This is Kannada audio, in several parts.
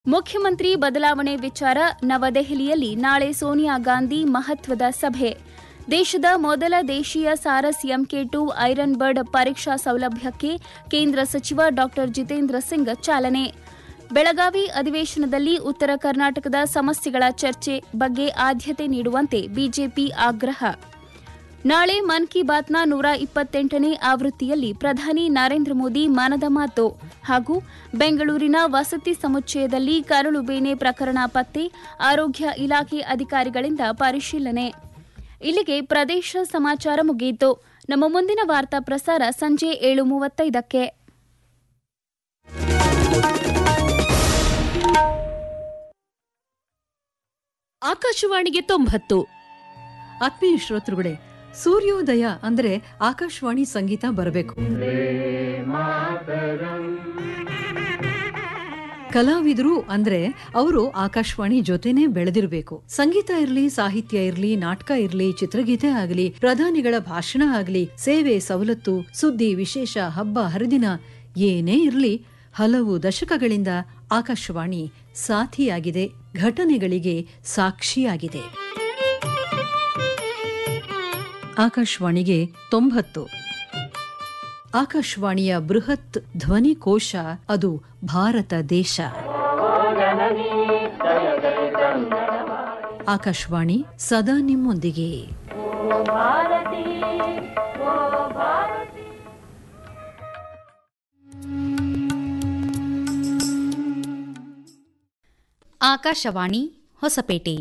ಮುಖ್ಯಮಂತ್ರಿ ಬದಲಾವಣೆ ವಿಚಾರ ನವದೆಹಲಿಯಲ್ಲಿ ನಾಳೆ ಸೋನಿಯಾ ಗಾಂಧಿ ಮಹತ್ವದ ಸಭೆ ದೇಶದ ಮೊದಲ ದೇಶೀಯ Saras MK two iron bird ಪರೀಕ್ಷಾ ಸೌಲಭ್ಯಕ್ಕೆ ಕೇಂದ್ರ ಸಚಿವ ಡಾ ಜಿತೇಂದ್ರ ಸಿಂಗ್ ಚಾಲನೆ ಬೆಳಗಾವಿ ಅಧಿವೇಶನದಲ್ಲಿ ಉತ್ತರ ಕರ್ನಾಟಕದ ಸಮಸ್ಯೆಗಳ ಚರ್ಚೆ ಬಗ್ಗೆ ಆದ್ಯತೆ ನೀಡುವಂತೆ ಬಿಜೆಪಿ ಆಗ್ರಹ ನಾಳೆ ಮನ್ ಕಿ ಬಾತ್ನ ನೂರ ಇಪ್ಪತ್ತೆಂಟನೇ ಆವೃತ್ತಿಯಲ್ಲಿ ಪ್ರಧಾನಿ ನರೇಂದ್ರ ಮೋದಿ ಮನದ ಮಾತು ಹಾಗೂ ಬೆಂಗಳೂರಿನ ವಸತಿ ಸಮುಚ್ಚಯದಲ್ಲಿ ಕರಳು ಬೇನೆ ಪ್ರಕರಣ ಪತ್ತೆ ಆರೋಗ್ಯ ಇಲಾಖೆ ಅಧಿಕಾರಿಗಳಿಂದ ಪರಿಶೀಲನೆ ಇಲ್ಲಿಗೆ ಪ್ರದೇಶ ಸಮಾಚಾರ ಮುಗಿಯಿತು ನಮ್ಮ ಮುಂದಿನ ವಾರ್ತಾ ಪ್ರಸಾರ ಸಂಜೆ ಏಳು ಮೂವತ್ತೈದಕ್ಕೆ ಆಕಾಶವಾಣಿಗೆ ತೊಂಬತ್ತು ಆತ್ಮೀಯ ಶ್ರೋತೃಗಳೇ ಸೂರ್ಯೋದಯ ಅಂದ್ರೆ ಆಕಾಶವಾಣಿ ಸಂಗೀತ ಬರಬೇಕು ಕಲಾವಿದರು ಅಂದ್ರೆ ಅವರು ಆಕಾಶವಾಣಿ ಜೊತೆನೆ ಬೆಳೆದಿರಬೇಕು ಸಂಗೀತ ಇರ್ಲಿ ಸಾಹಿತ್ಯ ಇರ್ಲಿ ನಾಟಕ ಇರ್ಲಿ ಚಿತ್ರಗೀತೆ ಆಗಲಿ ಪ್ರಧಾನಿಗಳ ಭಾಷಣ ಆಗಲಿ ಸೇವೆ ಸವಲತ್ತು ಸುದ್ದಿ ವಿಶೇಷ ಹಬ್ಬ ಹರಿದಿನ ಏನೇ ಇರ್ಲಿ ಹಲವು ದಶಕಗಳಿಂದ ಆಕಾಶವಾಣಿ ಸಾಥಿಯಾಗಿದೆ ಘಟನೆಗಳಿಗೆ ಸಾಕ್ಷಿಯಾಗಿದೆ ಆಕಾಶವಾಣಿಗೆ ತೊಂಬತ್ತು ಆಕಾಶವಾಣಿಯ ಬೃಹತ್ ಧ್ವನಿಕೋಶ ಅದು ಭಾರತ ದೇಶ ಆಕಾಶವಾಣಿ ಸದಾ ನಿಮ್ಮೊಂದಿಗೆ ಆಕಾಶವಾಣಿ ಹೊಸಪೇಟೆ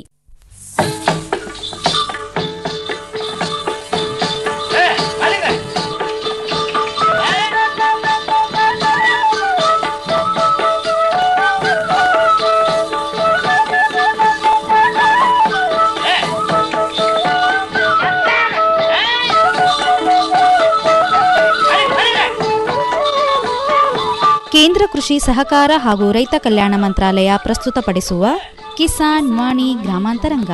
ಕೇಂದ್ರ ಕೃಷಿ ಸಹಕಾರ ಹಾಗೂ ರೈತ ಕಲ್ಯಾಣ ಮಂತ್ರಾಲಯ ಪ್ರಸ್ತುತಪಡಿಸುವ ಕಿಸಾನ್ ವಾಣಿ ಗ್ರಾಮಾಂತರಂಗ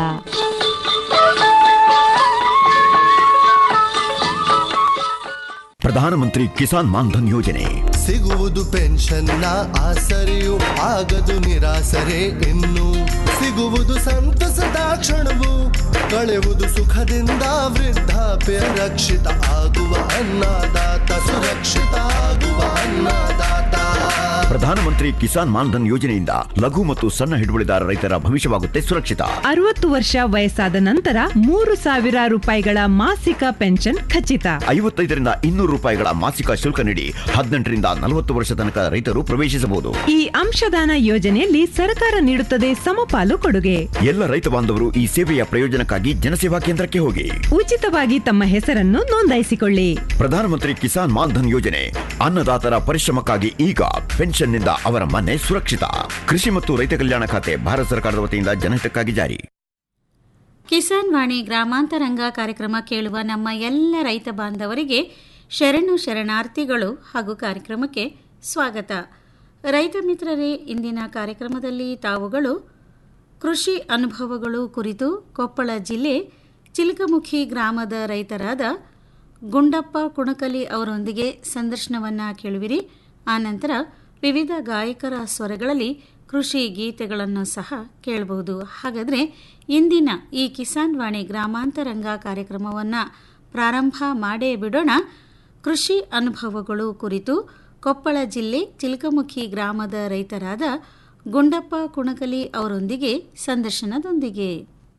ಪ್ರಧಾನಮಂತ್ರಿ ಕಿಸಾನ್ ಮಾನ್ಧನ್ ಯೋಜನೆ ಸಿಗುವುದು ಪೆನ್ಷನ್ನ ಆಸರೆಯು ಆಗದು ನಿರಾಸರೆ ಇನ್ನು ಸಿಗುವುದು ಸಂತಸದ ಕ್ಷಣವು ಕಳೆಯುವುದು ಸುಖದಿಂದ ವೃದ್ಧಾಪ್ಯ ರಕ್ಷಿತ ಆಗುವ ಅನ್ನದಾತ ಸುರಕ್ಷಿತ ಆಗುವ ಅನ್ನದಾತ ಪ್ರಧಾನಮಂತ್ರಿ ಕಿಸಾನ್ ಮಾನ್ಧನ್ ಯೋಜನೆಯಿಂದ ಲಘು ಮತ್ತು ಸಣ್ಣ ಹಿಡುವಳಿದಾರ ರೈತರ ಭವಿಷ್ಯವಾಗುತ್ತೆ ಸುರಕ್ಷಿತ ಅರವತ್ತು ವರ್ಷ ವಯಸ್ಸಾದ ನಂತರ ಮೂರು ಸಾವಿರ ರೂಪಾಯಿಗಳ ಮಾಸಿಕ ಪೆನ್ಷನ್ ಖಚಿತ ಐವತ್ತೈದರಿಂದ ಇನ್ನೂರು ರೂಪಾಯಿಗಳ ಮಾಸಿಕ ಶುಲ್ಕ ನೀಡಿ ಹದಿನೆಂಟರಿಂದ ನಲವತ್ತು ವರ್ಷ ತನಕ ರೈತರು ಪ್ರವೇಶಿಸಬಹುದು ಈ ಅಂಶದಾನ ಯೋಜನೆಯಲ್ಲಿ ಸರ್ಕಾರ ನೀಡುತ್ತದೆ ಸಮಪಾಲು ಕೊಡುಗೆ ಎಲ್ಲ ರೈತ ಬಾಂಧವರು ಈ ಸೇವೆಯ ಪ್ರಯೋಜನಕ್ಕಾಗಿ ಜನಸೇವಾ ಕೇಂದ್ರಕ್ಕೆ ಹೋಗಿ ಉಚಿತವಾಗಿ ತಮ್ಮ ಹೆಸರನ್ನು ನೋಂದಾಯಿಸಿಕೊಳ್ಳಿ ಪ್ರಧಾನಮಂತ್ರಿ ಕಿಸಾನ್ ಮಾನ್ಧನ್ ಯೋಜನೆ ಅನ್ನದಾತರ ಪರಿಶ್ರಮಕ್ಕಾಗಿ ಈಗ ಪೆನ್ಷನ್ನಿಂದ ಅವರ ಮನೆ ಸುರಕ್ಷಿತ ಕೃಷಿ ಮತ್ತು ರೈತ ಕಲ್ಯಾಣ ಖಾತೆ ಭಾರತ ಸರ್ಕಾರದ ವತಿಯಿಂದ ಜನಹಿತಕ್ಕಾಗಿ ಜಾರಿ ಕಿಸಾನ್ ವಾಣಿ ಗ್ರಾಮಾಂತರಂಗ ಕಾರ್ಯಕ್ರಮ ಕೇಳುವ ನಮ್ಮ ಎಲ್ಲ ರೈತ ಬಾಂಧವರಿಗೆ ಶರಣು ಶರಣಾರ್ಥಿಗಳು ಹಾಗೂ ಕಾರ್ಯಕ್ರಮಕ್ಕೆ ಸ್ವಾಗತ ರೈತ ಮಿತ್ರರೇ ಇಂದಿನ ಕಾರ್ಯಕ್ರಮದಲ್ಲಿ ತಾವುಗಳು ಕೃಷಿ ಅನುಭವಗಳು ಕುರಿತು ಕೊಪ್ಪಳ ಜಿಲ್ಲೆ ಚಿಲ್ಕಮುಖಿ ಗ್ರಾಮದ ರೈತರಾದ ಗುಂಡಪ್ಪ ಕುಣಕಲಿ ಅವರೊಂದಿಗೆ ಸಂದರ್ಶನವನ್ನು ಕೇಳುವಿರಿ ಆನಂತರ ವಿವಿಧ ಗಾಯಕರ ಸ್ವರಗಳಲ್ಲಿ ಕೃಷಿ ಗೀತೆಗಳನ್ನು ಸಹ ಕೇಳಬಹುದು ಹಾಗಾದರೆ ಇಂದಿನ ಈ ಕಿಸಾನ್ ವಾಣಿ ಗ್ರಾಮಾಂತರಂಗ ಕಾರ್ಯಕ್ರಮವನ್ನು ಪ್ರಾರಂಭ ಮಾಡೇ ಬಿಡೋಣ ಕೃಷಿ ಅನುಭವಗಳು ಕುರಿತು ಕೊಪ್ಪಳ ಜಿಲ್ಲೆ ಚಿಲ್ಕಮುಖಿ ಗ್ರಾಮದ ರೈತರಾದ ಗುಂಡಪ್ಪ ಕುಣಕಲಿ ಅವರೊಂದಿಗೆ ಸಂದರ್ಶನದೊಂದಿಗೆ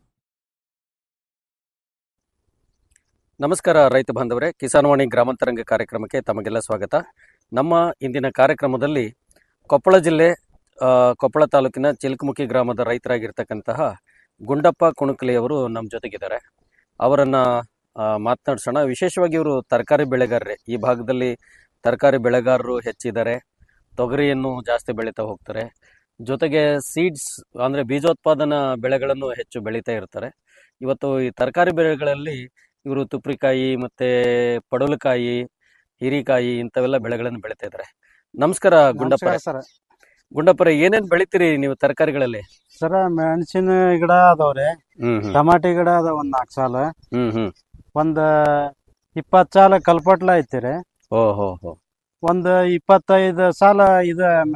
ನಮಸ್ಕಾರ ರೈತ ಬಾಂಧವರೇ ಕಿಸಾನ್ವಾಣಿ ಗ್ರಾಮಾಂತರಂಗ ಕಾರ್ಯಕ್ರಮಕ್ಕೆ ತಮಗೆಲ್ಲ ಸ್ವಾಗತ ನಮ್ಮ ಇಂದಿನ ಕಾರ್ಯಕ್ರಮದಲ್ಲಿ ಕೊಪ್ಪಳ ಜಿಲ್ಲೆ ಆ, ಕೊಪ್ಪಳ ತಾಲೂಕಿನ ಚಿಲ್ಕಮುಖಿ ಗ್ರಾಮದ ರೈತರಾಗಿರ್ತಕ್ಕಂತಹ ಗುಂಡಪ್ಪ ಕುಣಕಲಿ ಅವರು ನಮ್ಮ ಜೊತೆಗಿದ್ದಾರೆ ಅವರನ್ನು ಮಾತನಾಡ್ಸೋಣ ವಿಶೇಷವಾಗಿ ಇವರು ತರಕಾರಿ ಬೆಳೆಗಾರರೇ ಈ ಭಾಗದಲ್ಲಿ ತರಕಾರಿ ಬೆಳೆಗಾರರು ಹೆಚ್ಚಿದ್ದಾರೆ ತೊಗರಿಯನ್ನು ಜಾಸ್ತಿ ಬೆಳೀತಾ ಹೋಗ್ತಾರೆ ಜೊತೆಗೆ ಸೀಡ್ಸ್ ಅಂದರೆ ಬೀಜೋತ್ಪಾದನಾ ಬೆಳೆಗಳನ್ನು ಹೆಚ್ಚು ಬೆಳೀತಾ ಇರ್ತಾರೆ ಇವತ್ತು ಈ ತರಕಾರಿ ಬೆಳೆಗಳಲ್ಲಿ ಇವರು ತುಪ್ರಿಕಾಯಿ ಮತ್ತೆ ಪಡವಲಕಾಯಿ ಹೀರಿಕಾಯಿ ಇಂಥವೆಲ್ಲ ಬೆಳೆಗಳನ್ನು ಬೆಳೀತಾ ಇದ್ದಾರೆ ನಮಸ್ಕಾರ ಗುಂಡಪ್ಪ ಸರ್ ಗುಂಡಪ್ಪರ ಏನೇನ್ ಬೆಳಿತೀರಿ ನೀವು ತರಕಾರಿಗಳಲ್ಲಿ ಸರ ಮೆಣಸಿನ ಗಿಡ ಅದಾವ್ರಿ ಹ್ಮ್ ಹ್ಮ್ ಟಮಾಟಿ ಗಿಡ ಅದಾವ ಒಂದ್ ನಾಲ್ಕು ಸಾಲ ಹ್ಮ್ ಹ್ಮ್ ಒಂದ್ ಇಪ್ಪತ್ ಸಾಲ ಕಲ್ಪಟ್ಲ ಐತಿ ರೀ ಓ ಹೋ ಹೋ ಒಂದ್ ಇಪ್ಪತ್ತೈದು ಸಾಲ ಇದ ಮ-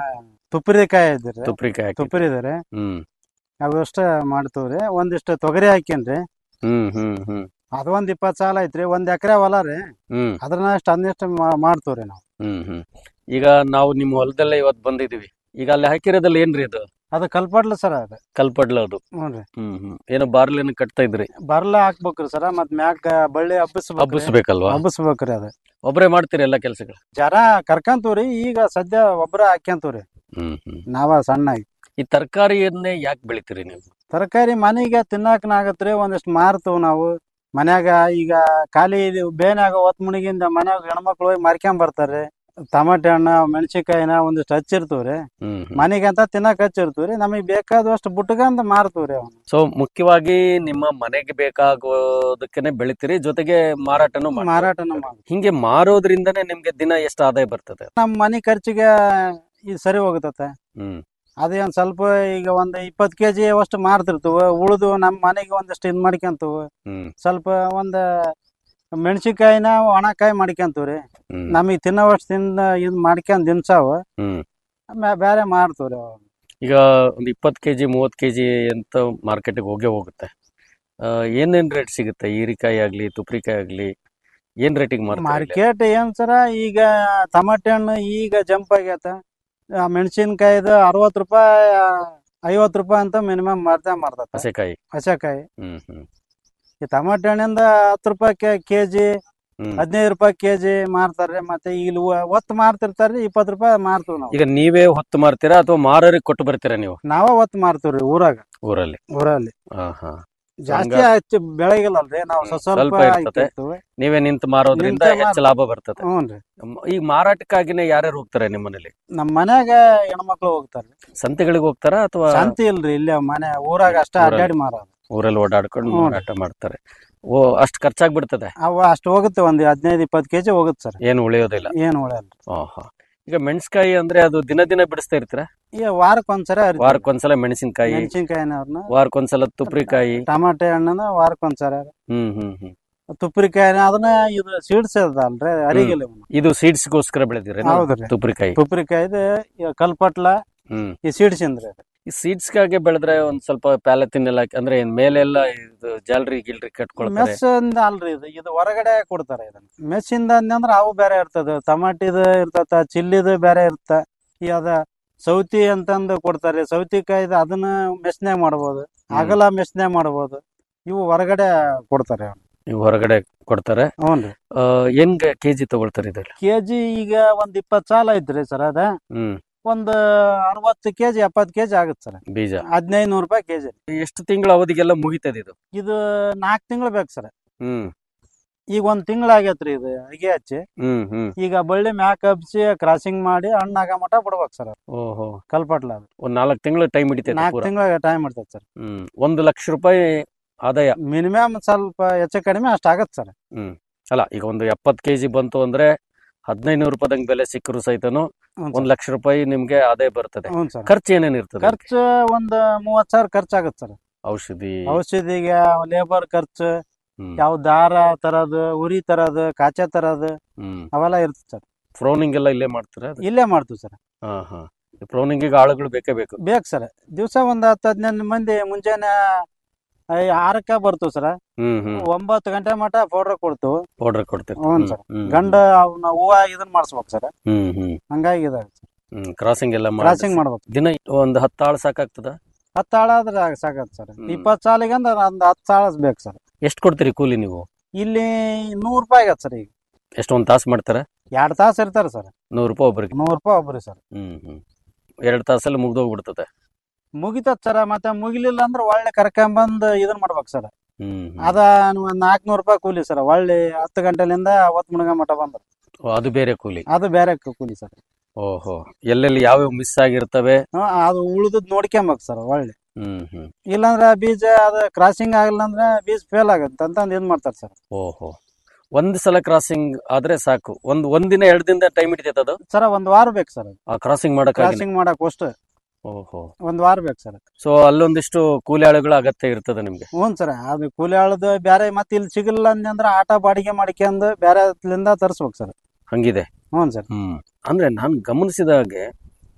ತುಪ್ಪರಿಕಾಯಿ ಇದ್ರಿ ತುಪ್ರಿಕಾಯಿ ಹಾಕಿ ತುಪ್ಪರಿ ಇದಾರೆ ಹ್ಮ್ ಅವಷ್ಟ ಮಾಡ್ತೀವ್ರಿ ಒಂದಿಷ್ಟು ತೊಗರಿ ಹಾಕೇನ್ರಿ ಹ್ಮ್ ಹ್ಮ್ ಹ್ಮ್ ಅದು ಒಂದ್ ಇಪ್ಪತ್ತು ಸಾಲ ಐತ್ರಿ ಒಂದ್ ಎಕರೆ ಹೊಲ ರೀ ಹ್ಮ್ ಅದ್ರನ್ನ ಅಷ್ಟು ಅನ್ನಿಷ್ಟು ಮಾಡ್ತೀವ್ರಿ ನಾವು ಹ್ಮ್ ಹ್ಮ್ ಈಗ ನಾವು ನಿಮ್ಮ ಹೊಲದಲ್ಲೇ ಇವತ್ತು ಬಂದಿದೀವಿ ಈಗ ಅಲ್ಲಿ ಹಾಕಿರೋದಲ್ಲಿ ಏನ್ರಿ ಅದು ಅದು ಕಲ್ಪಡ್ಲ ಸರ್ ಅದು ಕಲ್ಪಡ್ಲ ಅದು ಹ್ಞೂ ರೀ ಹ್ಮ್ ಹ್ಮ್ ಏನೋ ಬಾರ್ಲೇನ ಕಟ್ತಾ ಇದ್ರಿ ಬರ್ಲ ಹಾಕ್ಬೇಕ್ರಿ ಸರ್ ಮತ್ ಮ್ಯಾಗ ಬಳ್ಳಿ ಹಬ್ಬಸ್ಬೇಕು ಹಬ್ಬಿಸ್ಬೇಕಲ್ವಾ ಹಬ್ಬಸ್ಬೇಕ್ರಿ ಅದು ಒಬ್ರೇ ಮಾಡ್ತೀರಿ ಎಲ್ಲ ಕೆಲಸಗಳು ಜರ ಕರ್ಕಂತೀವ್ರಿ ಈಗ ಸದ್ಯ ಒಬ್ರ ಹಾಕ್ಯಂತೀವ್ರಿ ಹ್ಮ್ ಹ್ಮ್ ನಾವ ಸಣ್ಣಾಗಿ ಈ ತರಕಾರಿಯನ್ನೇ ಯಾಕೆ ಬೆಳಿತೀರಿ ನೀವು ತರಕಾರಿ ಮನೆಗೆ ತಿನ್ನಾಕನ ಆಗತ್ರಿ ಒಂದಿಷ್ಟು ಮಾರ್ತೀವ್ ನಾವು ಮನ್ಯಾಗ ಈಗ ಖಾಲಿ ಇದು ಬೇನ್ಯಾಗ ಹೊತ್ ಮುಣಿಗಿಂದ ಮನ್ಯಾಗ ಹೆಣ್ಮಕ್ಳು ಹೋಗಿ ಮಾರ್ಕೊಂಡ್ ಬರ್ತಾರ್ರಿ ಟಮಾಟೆ ಹಣ್ಣು ಮೆಣಸಿನ್ಕಾಯಿನ ಒಂದಿಷ್ಟು ಹಚ್ಚಿರ್ತೀವ್ರಿ ಹ್ಮ್ ಹ್ಮ್ ಮನೆಗೆ ಅಂತ ತಿನ್ನಕ್ ಹಚ್ಚಿರ್ತೀವ್ರಿ ನಮಗೆ ಬೇಕಾದಷ್ಟು ಬುಟ್ಕಂದ್ ಮಾರ್ತೀವ್ರಿ ಅವ್ನ ಸೊ ಮುಖ್ಯವಾಗಿ ನಿಮ್ಮ ಮನೆಗೆ ಬೇಕಾಗೋದಕ್ಕೇನೆ ಬೆಳಿತೀರಿ ಜೊತೆಗೆ ಮಾರಾಟನೂ ಮಾಡ್ತೀರಿ. ಮಾರಾಟನ ಮಾಡ್ ಹಿಂಗೆ ಮಾರೋದ್ರಿಂದನೇ ನಿಮ್ಗೆ ದಿನ ಎಷ್ಟು ಆದಾಯ ಬರ್ತದೆ ನಮ್ಮ ಮನೆ ಖರ್ಚಿಗೆ ಇದು ಸರಿ ಹೋಗುತ್ತತೆ ಹ್ಮ್ ಅದೇ ಒಂದ್ ಸ್ವಲ್ಪ ಈಗ ಒಂದ್ ಇಪ್ಪತ್ ಕೆಜಿ ಅಷ್ಟು ಮಾರ್ತಿರ್ತವ ಉಳಿದು ನಮ್ಮ ಮನೆಗೆ ಒಂದಿಷ್ಟು ಇದ್ ಮಾಡ್ಕೊಂತವ ಹ್ಮ್ ಸ್ವಲ್ಪ ಒಂದ್ ಮೆಣಸಿನ್ಕಾಯಿನ ಒಣಕಾಯಿ ಮಾಡ್ಕೊಂತೀವ್ರಿ ಹ್ಮ್ ನಮಗೆ ತಿನ್ನೋವಷ್ಟು ತಿಂದ ಇದ್ ಮಾಡ್ಕೊಂಡ್ ದಿನ್ಸಾವ ಹ್ಮ್ ಆಮ್ಯಾಲ್ ಬೇರೆ ಮಾರ್ತೀವ್ರಿ ಅವು. ಈಗ ಒಂದು ಇಪ್ಪತ್ತು ಕೆಜಿ ಮೂವತ್ತು ಕೆಜಿ ಅಂತ ಮಾರ್ಕೆಟಿಗೆ ಹೋಗೇ ಹೋಗುತ್ತೆ ಆ, ಏನೇನ್ ರೇಟ್ ಸಿಗುತ್ತೆ ಹೀರಿಕಾಯಿ ಆಗ್ಲಿ ತುಪ್ರಿಕಾಯಿ ಆಗ್ಲಿ ಏನ್ ರೇಟಿಗೆ ಮಾರ್ತಾರೆ ಮಾರ್ಕೆಟ್ ಏನ್ ಸರ ಈಗ ಟಮಾಟೆ ಹಣ್ಣು ಈಗ ಜಂಪ್ ಆಗೈತ ಮೆಣಸಿನ್ಕಾಯಿದು ಅರವತ್ತು ರೂಪಾಯಿ ಐವತ್ತು ರೂಪಾಯಿ ಅಂತ ಮಿನಿಮಮ್ ಮಾರ್ತಾ ಮಾರ್ತತ ಹಸೆಕಾಯಿ ಹಸೆಕಾಯಿ ಹ್ಮ್ ಹ್ಮ್ ಈ ಟಮಾಟೆ ಹಣ್ಣಿಂದ ಹತ್ತು ರೂಪಾಯಿ ಕೆಜಿ ಹ್ಮ್ ಹದಿನೈದು ರೂಪಾಯಿ ಕೆಜಿ ಮಾರ್ತಾರ್ರಿ ಮತ್ತೆ ಇಲ್ಲಿ ಒ- ಒತ್ತು ಮಾರ್ತಿರ್ತಾರ್ರಿ ಇಪ್ಪತ್ತು ರೂಪಾಯಿ ಮಾರ್ತೀವಿ ನಾವು ಈಗ ನೀವೇ ಹೊತ್ತು ಮಾರ್ತೀರಾ ಅಥವಾ ಮಾರೋರಿಗೆ ಕೊಟ್ಟು ಬರ್ತೀರಾ ನೀವು ನಾವ ಒತ್ತು ಮಾರ್ತೀವ್ರಿ ಊರಾಗ ಊರಲ್ಲಿ ಊರಲ್ಲಿ ಹಾ ಹಾ ಜಾಸ್ತಿ ಹಂಗ- ಹಚ್ಚಿ ಬೆಳಗಿಲ್ಲಲ್ರಿ ನಾವು ಸ್ವಲ್ಪ ಸ್ವಲ್ಪ ಸ್ವಲ್ಪ ಇರ್ತತೆ. ಹಾಕಿರ್ತೀವಿ. ನೀವೇ ನಿಂತು ಮಾರೋದ್ರಿಂದ ನಿಂತೇ ಹೆಚ್ಚು ಮಾರ್- ಲಾಭ ಬರ್ತದೆ ಹ್ಞೂನ್ರಿ ಮ್- ಈಗ ಮಾರಾಟಕ್ಕಾಗಿನೇ ಯಾರ್ಯಾರು ಹೋಗ್ತಾರೆ ನಿಮ್ಮ ಮನೇಲಿ ನಮ್ಮ ಮನ್ಯಾಗ ಹೆಣ್ಮಕ್ಳು ಹೋಗ್ತಾರ್ರಿ ಸಂತೆಗಳಿಗೆ ಹೋಗ್ತಾರಾ ಅಥವಾ ಶಾಂತಿ ಇಲ್ರಿ ಇಲ್ಲೇ ಮನೆ ಊರಾಗ ಅಷ್ಟೇ ಊರಲ್ಲಿ. ಅಡ್ಡಾಡಿ ಮಾರೋದು ಊರಲ್ಲಿ ಓಡಾಡ್ಕೊಂಡು ಹ್ಞೂ. ಮಾರಾಟ ಮಾಡ್ತಾರೆ ಓ ಅಷ್ಟು ಖರ್ಚಾಗ್ಬಿಡ್ತದೆ ಅವ ಅಷ್ಟು ಹೋಗುತ್ತೆ ಒಂದ್ ಹದಿನೈದು ಇಪ್ಪತ್ತು ಕೆಜಿ ಹೋಗುತ್ತೆ ಸರ್ ಏನು ಉಳಿಯೋದಿಲ್ಲ ಏನ್ ಉಳಿಯಲ್ಲ ಆಹಾ. ಈಗ ಮೆಣಸಿನಕಾಯಿ ಅಂದ್ರೆ ಅದು ದಿನ ದಿನ ಬಿಡಿಸ್ತಾ ಇರ್ತೀರಾ ಈ ವಾರಕ್ಕೊಂದ್ಸರಿ ಹರಿತೀವಿ. ವಾರಕ್ಕೊಂದ್ಸಲ ಮೆಣಸಿನಕಾಯಿ ಮೆಣಸಿನ್ಕಾಯಿನವ್ರನ್ನ ವಾರಕ್ಕೊಂದ್ಸಲ ತುಪ್ರಿಕಾಯಿ ಟಮಾಟೆ ಹಣ್ಣನ ವಾರಕ್ಕೊಂದ್ಸರಿ ಹ್ಮ್ ಹ್ಮ್ ಹ್ಮ್ ತುಪ್ರಿಕಾಯಿನ ಅದನ್ನ ಇದು ಸೀಡ್ಸ್ ಅಲ್ರಿ ಅರಿಗಿಲ್ಲ ಇವ್ನ. ಇದು ಸೀಡ್ಸ್ಗೋಸ್ಕರ ಬೆಳೆದಿರಿ ಹೌದ್ರಿ. ತುಪ್ರಿಕಾಯಿ ತುಪ್ರಿಕಾಯಿದು ಈ ಕಲ್ಪಟ್ಲ ಹ್ಮ್ ಈ ಸೀಡ್ಸ್ ಇಂದ್ರಿ ಅದು. ಈ ಸೀಡ್ಸ್ಗಾಗೆ ಬೆಳೆದ್ರೆ ಒಂದ್ ಸ್ವಲ್ಪ ಪ್ಯಾಲೆತಿನ್ ಎಲ್ಲ ಅಂದ್ರೆ ಏನ್ ಮೇಲೆಲ್ಲ ಇದು ಜಾಲ್ರಿ ಗಿಲ್ರಿ ಕಟ್ಕೊಳ್ತಾರೆ ಮೆಸ್ ಇಂದ ಅಲ್ರಿ ಇದು ಇದು ಹೊರಗಡೆ ಕೊಡ್ತಾರೆ ಇದನ್ನ ಮೆಸ್ ಇಂದ ಅಂದ್ರ ಅವು ಬೇರೆ ಇರ್ತದ ಟಮಾಟಿದು ಇರ್ತತ ಚಿಲ್ಲಿದು ಬೇರೆ ಇರ್ತ ಈ ಅದ ಸೌತಿ ಅಂತಂದು ಕೊಡ್ತಾರೆ ಸೌತಿಕಾಯಿದು ಅದನ್ನ ಮೆಸ್ನ್ಯಾಗ ಮಾಡ್ಬೋದು ಅಗಲ ಮೆಸ್ನ್ಯಾಗ ಮಾಡ್ಬೋದು ಇವು ಹೊರಗಡೆ ಕೊಡ್ತಾರೆ ಇವು ಹೊರಗಡೆ ಕೊಡ್ತಾರೆ ಹ್ಞೂನ್ರಿ ಆ, ಏನ್ ಕೆಜಿ ತಗೊಳ್ತಾರೆ ಇದ್ರಲ್ಲಿ ಕೆಜಿ ಈಗ ಒಂದ್ ಇಪ್ಪತ್ ಸಾಲ ಐತ್ರಿ ಸರ್ ಅದ ಹ್ಮ್ ಒಂದ್ ಅರವತ್ತು ಕೆಜಿ ಎಪ್ಪತ್ತು ಕೆಜಿ ಆಗುತ್ತೆ ಸರ್ ಬೀಜ ಹದಿನೈದು ನೂರು ರೂಪಾಯಿ ಕೆಜಿ ಎಷ್ಟು ತಿಂಗಳ ಅವಧಿಗೆಲ್ಲ ಮುಗಿತದೆ ಇದು ಇದು ನಾಲ್ಕು ತಿಂಗಳು ಬೇಕು ಸರ್ ಹ್ಮ್ ಈಗ ಒಂದ್ ತಿಂಗಳು ಆಗೈತ್ರಿ ಇದು ಅಗಿ ಹಚ್ಚಿ ಹ್ಮ್ ಹ್ಮ್ ಈಗ ಬಳ್ಳಿ ಮ್ಯಾಕ್ ಹಬ್ಸಿ ಕ್ರಾಸಿಂಗ್ ಮಾಡಿ ಹಣ್ಣಾಗ ಮಟ ಬಿಡ್ಬೇಕು ಸರ್ ಓಹೋ ಕಲ್ಪಟ್ಲ ಅದು ಒಂದ್ ನಾಲ್ಕು ತಿಂಗಳು ಟೈಮ್ ಹಿಡಿತೈತೆ ನಾಲ್ಕು ಪೂರ ತಿಂಗಳ ಟೈಮ್ ಇರ್ತೈತೆ ಸರ್ ಹ್ಮ್ ಒಂದು ಲಕ್ಷ ರೂಪಾಯಿ ಆದಾಯ ಮಿನಿಮಮ್ ಸ್ವಲ್ಪ ಹೆಚ್ಚು ಕಡಿಮೆ ಅಷ್ಟ ಆಗತ್ತೆ ಸರ್ ಹ್ಮ್ ಅಲ್ಲ ಈಗ ಒಂದು ಎಪ್ಪತ್ ಕೆಜಿ ಬಂತು ಅಂದ್ರೆ ಹದಿನೈದು ನೂರು ರೂಪಾಯಿದಂಗ್ ಬೆಲೆ ಸಿಕ್ಕರು ಸಹಿತನು ಹ್ಞೂ ಒಂದ್ ಲಕ್ಷ ರೂಪಾಯಿ ನಿಮ್ಗೆ ಆದಾಯ ಬರ್ತದೆ ಹ್ಞೂ ಸರ್ ಖರ್ಚು ಏನೇನ್ ಇರ್ತದೆ ಖರ್ಚು ಒಂದ್ ಮೂವತ್ ಸಾವಿರ ಖರ್ಚಾಗತ್ತೆ ಸರ್ ಔಷಧಿ ಔಷಧಿಗೆ ಲೇಬರ್ ಖರ್ಚು ಹ್ಮ್. ಯಾವ ದಾರ ತರದು ಉರಿ ತರದು ಕಾಚೆ ತರದು ಹ್ಮ್ ಅವೆಲ್ಲ ಇರ್ತದೆ ಸರ್ ಫ್ರೋನಿಂಗ್ ಎಲ್ಲ ಇಲ್ಲೇ ಮಾಡ್ತೀರಾ ಅದು? ಇಲ್ಲೇ ಮಾಡ್ತೀವಿ ಸರ್ ಹಾ ಹಾ ಫ್ರೋನಿಂಗಿಗೆ ಆಳುಗಳು ಬೇಕೇ ಬೇಕು ಬೇಕು ಸರ್ ದಿವಸ ಒಂದ್ ಹತ್ತು ಹದಿನೈದು ಮಂದಿ ಮುಂಜಾನೆ ಐ- ಆರಕ್ಕ ಬರ್ತೀವಿ ಸರ್ ಹ್ಮ್ ಹ್ಮ್ ಒಂಬತ್ತು ಗಂಟೆ ಮಟ ಪೌಡರ್ ಕೊಡ್ತೀವಿ ಪೌಡರ್ ಕೊಡ್ತೀರಿ ಹ್ಞೂ ಹ್ಮ್, ಸರ್ ಹ್ಮ್, ಗಂಡ ಅವ್ನ ಹೂವ ಇದನ್ ಮಾಡಿಸ್ಬೇಕು ಸರ್ ಹ್ಮ್ ಹ್ಮ್ ಹಂಗಾಗಿ ಇದಾಗುತ್ತೆ ಹ್ಮ್ ಕ್ರಾಸಿಂಗ್ ಎಲ್ಲ ಮಾಡಿ ಕ್ರಾಸಿಂಗ್ ಮಾಡ್ಬೇಕು ದಿನ ಒಂದ್ ಹತ್ತು ಆಳು ಸಾಕಾಗ್ತದ ಹತ್ತು ಆಳ ಆದ್ರೆ ಸಾಕತ್ತೆ ಸರ್ ಹ್ಮ್. ಇಪ್ಪತ್ತು ಸಾಲಿಗೆ ಅಂದ್ರೆ ಒಂದು ಹತ್ತು ಸಾಲ ಬೇಕು ಸರ್ ಎಷ್ಟು ಕೊಡ್ತೀರಿ ಕೂಲಿ ನೀವು ಇಲ್ಲಿ ನೂರು ರೂಪಾಯಿ ಆಗತ್ತೆ ಸರ್ ಈಗ ಎಷ್ಟು ಒಂದ್ ತಾಸು ಮಾಡ್ತಾರ ಎರಡು ತಾಸು ಇರ್ತಾರೆ ಸರ್ ನೂರು ರೂಪಾಯಿ ಒಬ್ರಿಗೆ ನೂರು ರೂಪಾಯಿ ಒಬ್ರಿ ಸರ್ ಹ್ಮ್ ಹ್ಮ್ ಎರಡ್ ತಾಸಲ್ಲಿ ಮುಗ್ದೋಗ್ಬಿಡ್ತದೆ ಮುಗಿತತ್ ಸರ್ ಮತ್ತೆ ಮುಗಿಲಿಲ್ಲ ಅಂದ್ರೆ ಒಳ್ಳೆ ಕರ್ಕೊಂಬಂದು ಇದನ್ ಮಾಡ್ಬೇಕು ಸರ್ ಹ್ಮ್ ಹ್ಮ್. ಅದ ನಾಲ್ಕುನೂರು ರೂಪಾಯಿ ಕೂಲಿ ಸರ್ ಒಳ್ಳೆ ಹತ್ತು ಗಂಟೆಲಿಂದ ಅವತ್ತು ಮುಣಗ ಮಟ ಬಂದ್ರು ಓ, ಅದು ಬೇರೆ ಕೂಲಿ ಅದು ಬೇರೆ ಕು- ಕೂಲಿ ಸರ್ ಓಹೋ ಎಲ್ಲೆಲ್ಲಿ ಯಾವ್ಯಾವ ಮಿಸ್ ಆಗಿರ್ತವೆ ಹ್ಮ್, ಅದು ಉಳಿದದ್ ನೋಡ್ಕೊಂಬೇಕು ಸರ್ ಒಳ್ಳೆ ಹ್ಮ್ ಹ್ಮ್ ಇಲ್ಲಾಂದ್ರೆ ಬೀಜ ಅದು ಕ್ರಾಸಿಂಗ್ ಆಗಿಲ್ಲ ಅಂದ್ರೆ ಬೀಜ ಫೇಲ್ ಆಗುತ್ತೆ ಅಂತಂದು ಇದು ಮಾಡ್ತಾರೆ ಸರ್ ಓಹೋ ಒಂದ್ ಸಲ ಕ್ರಾಸಿಂಗ್ ಆದ್ರೆ ಸಾಕು ಒಂದ್ ಒಂದಿನ ಎರಡ್ ದಿನದ ಟೈಮ್ ಹಿಡಿತೈತೆ ಅದು ಸರ್ ಒಂದ್ ವಾರ ಬೇಕು ಸರ್ ಆ ಕ್ರಾಸಿಂಗ್ ಮಾಡಕ್ಕಾಗಿ ಕ್ರಾಸಿಂಗ್ ಮಾಡಕ್ ಅಷ್ಟು ಓಹೋ ಒಂದ್ ವಾರ ಬೇಕು ಸರ್ ಸೊ ಅಲ್ಲೊಂದಿಷ್ಟು ಕೂಲಿ ಆಳುಗಳ ಅಗತ್ಯ ಇರ್ತದೆ ನಿಮ್ಗೆ ಹ್ಞೂ ಸರ್ ಅದು ಕೂಲಿ ಆಳದು ಬೇರೆ ಮತ್ತೆ ಇಲ್ಲಿ ಸಿಗಲಿಲ್ಲ ಅಂದ್ರೆ ಆಟ ಬಾಡಿಗೆ ಮಾಡ್ಕೊಂಡು ಬೇರೆ ಲಿಂದ ತರಿಸ್ಬೇಕು ಸರ್ ಹಂಗಿದೆ ಹ್ಞೂ ಸರ್ ಹ್ಮ್ ಅಂದ್ರೆ ನಾನು ಗಮನಿಸಿದ ಹಾಗೆ